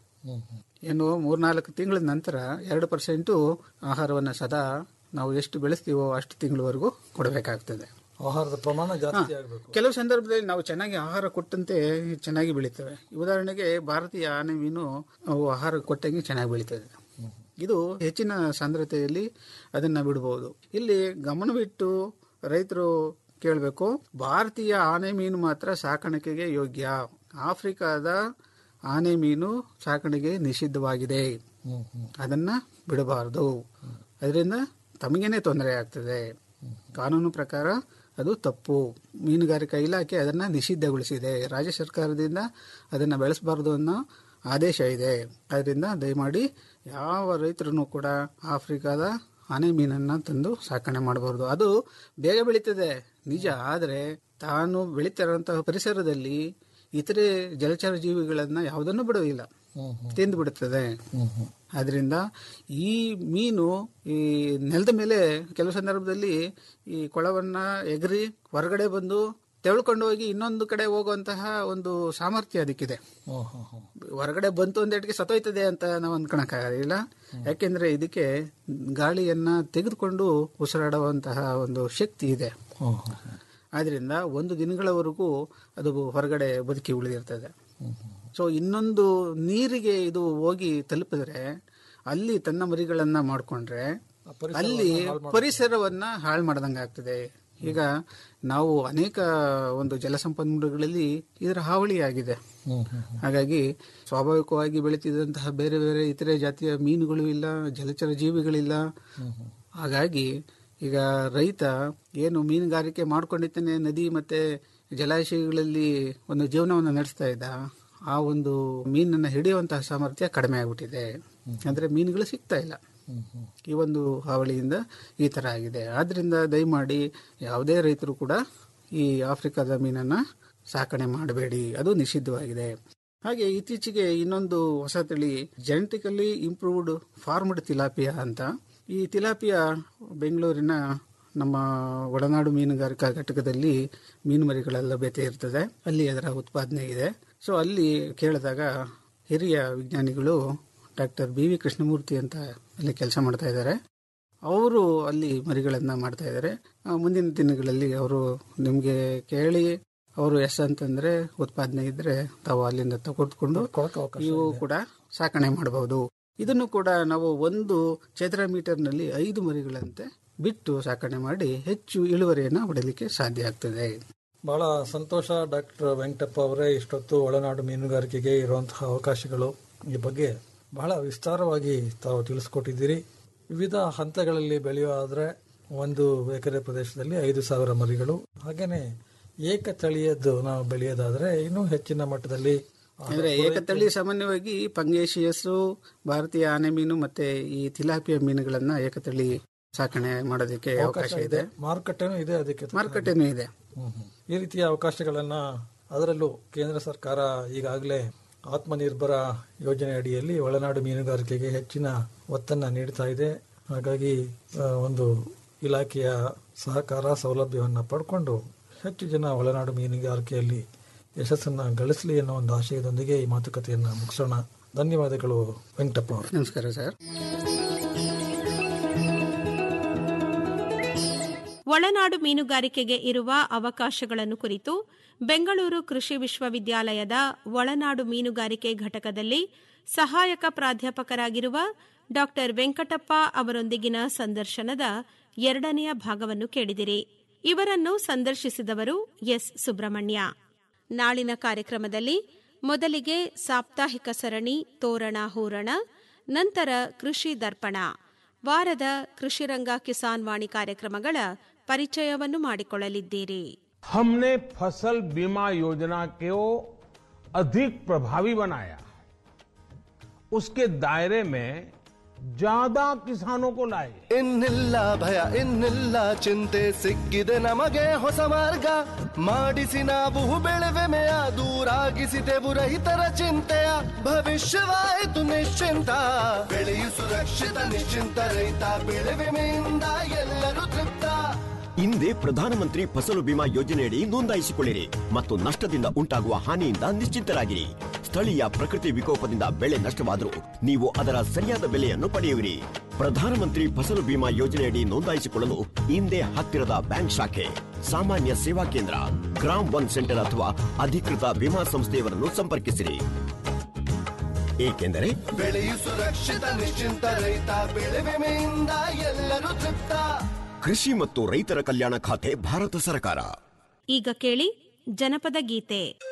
ಏನು ಮೂರ್ನಾಲ್ಕು ತಿಂಗಳ ನಂತರ ಎರಡು ಪರ್ಸೆಂಟು ಆಹಾರವನ್ನು ಸದಾ ನಾವು ಎಷ್ಟು ಬೆಳೆಸ್ತೀವೋ ಅಷ್ಟು ತಿಂಗಳವರೆಗೂ ಕೊಡಬೇಕಾಗ್ತದೆ ಆಹಾರದ ಪ್ರಮಾಣ ಜಾಸ್ತಿ ಆಗಬೇಕು ಕೆಲವು ಸಂದರ್ಭದಲ್ಲಿ ನಾವು ಚೆನ್ನಾಗಿ ಆಹಾರ ಕೊಟ್ಟಂತೆ ಚೆನ್ನಾಗಿ ಬೆಳೀತವೆ ಉದಾಹರಣೆಗೆ ಭಾರತೀಯ ಆನೆ ಮೀನು ಅವು ಆಹಾರ ಕೊಟ್ಟಂಗೆ ಚೆನ್ನಾಗಿ ಬೆಳೀತದೆ ಇದು ಹೆಚ್ಚಿನ ಸಾಂದ್ರತೆಯಲ್ಲಿ ಅದನ್ನ ಬಿಡಬಹುದು ಇಲ್ಲಿ ಗಮನವಿಟ್ಟು ರೈತರು ಕೇಳಬೇಕು ಭಾರತೀಯ ಆನೆ ಮೀನು ಮಾತ್ರ ಸಾಕಾಣಿಕೆಗೆ ಯೋಗ್ಯ ಆಫ್ರಿಕಾದ ಆನೆ ಮೀನು ಸಾಕಾಣಿಕೆ ನಿಷಿದ್ಧವಾಗಿದೆ ಅದನ್ನ ಬಿಡಬಾರದು ಅದರಿಂದ ತಮಗೇನೆ ತೊಂದರೆ ಆಗ್ತದೆ ಕಾನೂನು ಪ್ರಕಾರ ಅದು ತಪ್ಪು ಮೀನುಗಾರಿಕಾ ಇಲಾಖೆ ಅದನ್ನ ನಿಷಿದ್ಧಗೊಳಿಸಿದೆ ರಾಜ್ಯ ಸರ್ಕಾರದಿಂದ ಅದನ್ನ ಬೆಳೆಸಬಾರದು ಅನ್ನೋ ಆದೇಶ ಇದೆ ಅದರಿಂದ ದಯಮಾಡಿ ಯಾವ ರೈತರು ಕೂಡ ಆಫ್ರಿಕಾದ ಆನೆ ಮೀನನ್ನ ತಂದು ಸಾಕಣೆ ಮಾಡಬಾರ್ದು ಅದು ಬೇಗ ಬೆಳೀತದೆ ನಿಜ ಆದರೆ ತಾನು ಬೆಳೀತಿರುವಂತಹ ಪರಿಸರದಲ್ಲಿ ಇತರೆ ಜಲಚರ ಜೀವಿಗಳನ್ನ ಯಾವುದನ್ನು ಬಿಡೋದಿಲ್ಲ ತಿಂದು ಬಿಡುತ್ತದೆ ಆದ್ರಿಂದ ಈ ಮೀನು ಈ ನೆಲದ ಮೇಲೆ ಕೆಲವು ಸಂದರ್ಭದಲ್ಲಿ ಈ ಕೊಳವನ್ನ ಎಗರಿ ಹೊರಗಡೆ ಬಂದು ತೆಳ್ಕೊಂಡು ಹೋಗಿ ಇನ್ನೊಂದು ಕಡೆ ಹೋಗುವಂತಹ ಒಂದು ಸಾಮರ್ಥ್ಯ ಅದಕ್ಕಿದೆ ಹೊರಗಡೆ ಬಂತು ಅಂದೇಟಿಗೆ ಸತ್ತೋಯ್ತದೆ ಅಂತ ನಾವು ಅನ್ಕೊಳಕ್ಕಾಗಲ್ಲ ಯಾಕೆಂದ್ರೆ ಇದಕ್ಕೆ ಗಾಳಿಯನ್ನ ತೆಗೆದುಕೊಂಡು ಉಸಿರಾಡುವಂತಹ ಒಂದು ಶಕ್ತಿ ಇದೆ ಆದ್ರಿಂದ ಒಂದು ದಿನಗಳವರೆಗೂ ಅದು ಹೊರಗಡೆ ಬದುಕಿ ಉಳಿದಿರ್ತದೆ ಸೊ ಇನ್ನೊಂದು ನೀರಿಗೆ ಇದು ಹೋಗಿ ತಲುಪಿದ್ರೆ ಅಲ್ಲಿ ತನ್ನ ಮರಿಗಳನ್ನ ಮಾಡ್ಕೊಂಡ್ರೆ ಅಲ್ಲಿ ಪರಿಸರವನ್ನ ಹಾಳು ಮಾಡ್ದಂಗೆ ಆಗ್ತದೆ ಈಗ ನಾವು ಅನೇಕ ಒಂದು ಜಲಸಂಪನ್ಮೂಲಗಳಲ್ಲಿ ಇದರ ಹಾವಳಿ ಆಗಿದೆ ಹಾಗಾಗಿ ಸ್ವಾಭಾವಿಕವಾಗಿ ಬೆಳೀತಿದ್ದಂತಹ ಬೇರೆ ಬೇರೆ ಇತರೆ ಜಾತಿಯ ಮೀನುಗಳು ಇಲ್ಲ ಜಲಚರ ಜೀವಿಗಳಿಲ್ಲ ಹಾಗಾಗಿ ಈಗ ರೈತ ಏನು ಮೀನುಗಾರಿಕೆ ಮಾಡ್ಕೊಂಡಿದ್ದಾನೆ ನದಿ ಮತ್ತೆ ಜಲಾಶಯಗಳಲ್ಲಿ ಒಂದು ಜೀವನವನ್ನು ನಡೆಸ್ತಾ ಇದ್ದ ಆ ಒಂದು ಮೀನನ್ನ ಹಿಡಿಯುವಂತಹ ಸಾಮರ್ಥ್ಯ ಕಡಿಮೆ ಆಗ್ಬಿಟ್ಟಿದೆ ಅಂದ್ರೆ ಮೀನುಗಳು ಸಿಗ್ತಾ ಇಲ್ಲ ಈ ಒಂದು ಹಾವಳಿಯಿಂದ ಈ ತರ ಆಗಿದೆ ಆದ್ರಿಂದ ದಯಮಾಡಿ ಯಾವುದೇ ರೈತರು ಕೂಡ ಈ ಆಫ್ರಿಕಾದ ಮೀನನ್ನ ಸಾಕಣೆ ಮಾಡಬೇಡಿ ಅದು ನಿಷಿದ್ಧವಾಗಿದೆ ಹಾಗೆ ಇತ್ತೀಚೆಗೆ ಇನ್ನೊಂದು ಹೊಸ ತಳಿ ಜೆನೆಟಿಕಲಿ ಇಂಪ್ರೂವ್ಡ್ ಫಾರ್ಮ್ಡ್ ತಿಲಾಪಿಯಾ ಅಂತ ಈ ತಿಲಾಪಿಯಾ ಬೆಂಗಳೂರಿನ ನಮ್ಮ ಒಳನಾಡು ಮೀನುಗಾರಿಕಾ ಘಟಕದಲ್ಲಿ ಮೀನು ಮರಿಗಳ ಲಭ್ಯತೆ ಇರ್ತದೆ ಅಲ್ಲಿ ಅದರ ಉತ್ಪಾದನೆ ಇದೆ ಸೊ ಅಲ್ಲಿ ಕೇಳಿದಾಗ ಹಿರಿಯ ವಿಜ್ಞಾನಿಗಳು ಡಾಕ್ಟರ್ ಬಿ ವಿ ಕೃಷ್ಣಮೂರ್ತಿ ಅಂತ ಅಲ್ಲಿ ಕೆಲಸ ಮಾಡ್ತಾ ಇದ್ದಾರೆ ಅವರು ಅಲ್ಲಿ ಮರಿಗಳನ್ನ ಮಾಡ್ತಾ ಇದ್ದಾರೆ ಆ, ಮುಂದಿನ ದಿನಗಳಲ್ಲಿ ಅವರು ನಿಮಗೆ ಕೇಳಿ ಅವರು ಎಸ್ ಅಂತಂದ್ರೆ ಉತ್ಪಾದನೆ ಇದ್ರೆ ತಾವು ಅಲ್ಲಿಂದ ತಗೊಡ್ಕೊಂಡು ನೀವು ಕೂಡ ಸಾಕಣೆ ಮಾಡಬಹುದು ಇದನ್ನು ಕೂಡ ನಾವು ಒಂದು ಚದರ ಮೀಟರ್ನಲ್ಲಿ ಐದು ಮರಿಗಳಂತೆ ಬಿಟ್ಟು ಸಾಕಣೆ ಮಾಡಿ ಹೆಚ್ಚು ಇಳುವರಿಯನ್ನು ಪಡೆಯಲಿಕ್ಕೆ ಸಾಧ್ಯ ಆಗ್ತದೆ ಬಹಳ ಸಂತೋಷ ಡಾಕ್ಟರ್ ವೆಂಕಟಪ್ಪ ಅವರೇ ಇಷ್ಟೊತ್ತು ಒಳನಾಡು ಮೀನುಗಾರಿಕೆಗೆ ಇರುವಂತಹ ಅವಕಾಶಗಳು ಈ ಬಗ್ಗೆ ಬಹಳ ವಿಸ್ತಾರವಾಗಿ ತಾವು ತಿಳಿಸ್ಕೊಟ್ಟಿದ್ದೀರಿ ವಿವಿಧ ಹಂತಗಳಲ್ಲಿ ಬೆಳೆಯೋದಾದ್ರೆ ಒಂದು ಎಕರೆ ಪ್ರದೇಶದಲ್ಲಿ ಐದು ಸಾವಿರ ಮರಿಗಳು ಹಾಗೇನೆ ಏಕ ತಳಿಯದ್ದು ನಾವು ಬೆಳೆಯೋದಾದ್ರೆ ಇನ್ನೂ ಹೆಚ್ಚಿನ ಮಟ್ಟದಲ್ಲಿ ಅಂದ್ರೆ ಏಕತಳಿ ಸಾಮಾನ್ಯವಾಗಿ ಪಂಗೇಶಿಯಸ್ ಭಾರತೀಯ ಆನೆ ಮೀನು ಮತ್ತೆ ಈ ತಿಲಾಪಿಯ ಮೀನುಗಳನ್ನ ಏಕತಳಿ ಸಾಕಣೆ ಮಾಡೋದಕ್ಕೆ ಅವಕಾಶ ಇದೆ ಮಾರುಕಟ್ಟೆನೂ ಇದೆ ಅದಕ್ಕೆ ಮಾರುಕಟ್ಟೆನೂ ಇದೆ ಹ್ಮ್ ಹ್ಮ್. ಈ ರೀತಿಯ ಅವಕಾಶಗಳನ್ನ ಅದರಲ್ಲೂ ಕೇಂದ್ರ ಸರ್ಕಾರ ಈಗಾಗಲೇ ಆತ್ಮನಿರ್ಭರ ಯೋಜನೆ ಅಡಿಯಲ್ಲಿ ಒಳನಾಡು ಮೀನುಗಾರಿಕೆಗೆ ಹೆಚ್ಚಿನ ಒತ್ತನ್ನ ನೀಡ್ತಾ ಇದೆ ಹಾಗಾಗಿ ಆ, ಒಂದು ಇಲಾಖೆಯ ಸಹಕಾರ ಸೌಲಭ್ಯವನ್ನ ಪಡ್ಕೊಂಡು ಹೆಚ್ಚು ಜನ ಒಳನಾಡು ಮೀನುಗಾರಿಕೆಯಲ್ಲಿ ಯಶಸ್ಸನ್ನ ಗಳಿಸಲಿ ಅನ್ನೋ ಒಂದು ಆಶಯದೊಂದಿಗೆ ಈ ಮಾತುಕತೆಯನ್ನ ಮುಗಿಸೋಣ ಧನ್ಯವಾದಗಳು ವೆಂಕಟಪ್ಪ ಅವರು ನಮಸ್ಕಾರ ಸರ್ ಒಳನಾಡು ಮೀನುಗಾರಿಕೆಗೆ ಇರುವ ಅವಕಾಶಗಳನ್ನು ಕುರಿತು ಬೆಂಗಳೂರು ಕೃಷಿ ವಿಶ್ವವಿದ್ಯಾಲಯದ ಒಳನಾಡು ಮೀನುಗಾರಿಕೆ ಘಟಕದಲ್ಲಿ ಸಹಾಯಕ ಪ್ರಾಧ್ಯಾಪಕರಾಗಿರುವ ಡಾ ವೆಂಕಟಪ್ಪ ಅವರೊಂದಿಗಿನ ಸಂದರ್ಶನದ ಎರಡನೆಯ ಭಾಗವನ್ನು ಕೇಳಿದಿರಿ ಇವರನ್ನು ಸಂದರ್ಶಿಸಿದವರು ಎಸ್ ಸುಬ್ರಹ್ಮಣ್ಯ ನಾಳಿನ ಕಾರ್ಯಕ್ರಮದಲ್ಲಿ ಮೊದಲಿಗೆ ಸಾಪ್ತಾಹಿಕ ಸರಣಿ ತೋರಣ ಹೂರಣ ನಂತರ ಕೃಷಿ ದರ್ಪಣ ವಾರದ ಕೃಷಿರಂಗ ಕಿಸಾನ್ ವಾಣಿ ಕಾರ್ಯಕ್ರಮಗಳ ಪರಿಚಯವನ್ನು ಮಾಡಿಕೊಳ್ಳಲಿದ್ದೀರಿ हमने फसल बीमा योजना को अधिक प्रभावी बनाया उसके दायरे में ज्यादा किसानों को लाए ಇನ್ನಿಲ್ಲ ಭಯ ಇನ್ನಿಲ್ಲ ಚಿಂತೆ ಸಿಕ್ಕಿದೆ ನಮಗೆ ಹೊಸ ಮಾರ್ಗ ಮಾಡಿಸಿ ನಾವು ಬೆಳೆವೆಮೆಯ ದೂರಾಗಿಸಿದೆವು ರೈತರ ಚಿಂತೆಯ ಭವಿಷ್ಯವಾಯಿತು ನಿಶ್ಚಿಂತ ಬೆಳೆಯು ಸುರಕ್ಷಿತ ನಿಶ್ಚಿಂತ ರೈತ ಬೆಳೆವೆಮೆಯಿಂದ ಎಲ್ಲರೂ ತೃಪ್ತ ಹಿಂದೆ ಪ್ರಧಾನಮಂತ್ರಿ ಫಸಲು ಬಿಮಾ ಯೋಜನೆಯಡಿ ನೋಂದಾಯಿಸಿಕೊಳ್ಳಿರಿ ಮತ್ತು ನಷ್ಟದಿಂದ ಉಂಟಾಗುವ ಹಾನಿಯಿಂದ ನಿಶ್ಚಿಂತರಾಗಿರಿ ಸ್ಥಳೀಯ ಪ್ರಕೃತಿ ವಿಕೋಪದಿಂದ ಬೆಳೆ ನಷ್ಟವಾದರೂ ನೀವು ಅದರ ಸರಿಯಾದ ಬೆಲೆಯನ್ನು ಪಡೆಯುವಿರಿ ಪ್ರಧಾನಮಂತ್ರಿ ಫಸಲು ಬಿಮಾ ಯೋಜನೆಯಡಿ ನೋಂದಾಯಿಸಿಕೊಳ್ಳಲು ಹಿಂದೆ ಹತ್ತಿರದ ಬ್ಯಾಂಕ್ ಶಾಖೆ ಸಾಮಾನ್ಯ ಸೇವಾ ಕೇಂದ್ರ ಗ್ರಾಮ್ ಒನ್ ಸೆಂಟರ್ ಅಥವಾ ಅಧಿಕೃತ ವಿಮಾ ಸಂಸ್ಥೆಯವರನ್ನು ಸಂಪರ್ಕಿಸಿರಿ ಏಕೆಂದರೆ ಬೆಳೆಯು ಸುರಕ್ಷಿತ ನಿಶ್ಚಿಂತ ರೈತ ಬೆಳೆ ವಿಮೆಯಿಂದ ಎಲ್ಲರೂ ತೃಪ್ತ ಕೃಷಿ ಮತ್ತು ರೈತರ ಕಲ್ಯಾಣ ಖಾತೆ ಭಾರತ ಸರ್ಕಾರ ಈಗ ಕೇಳಿ ಜನಪದ ಗೀತೆ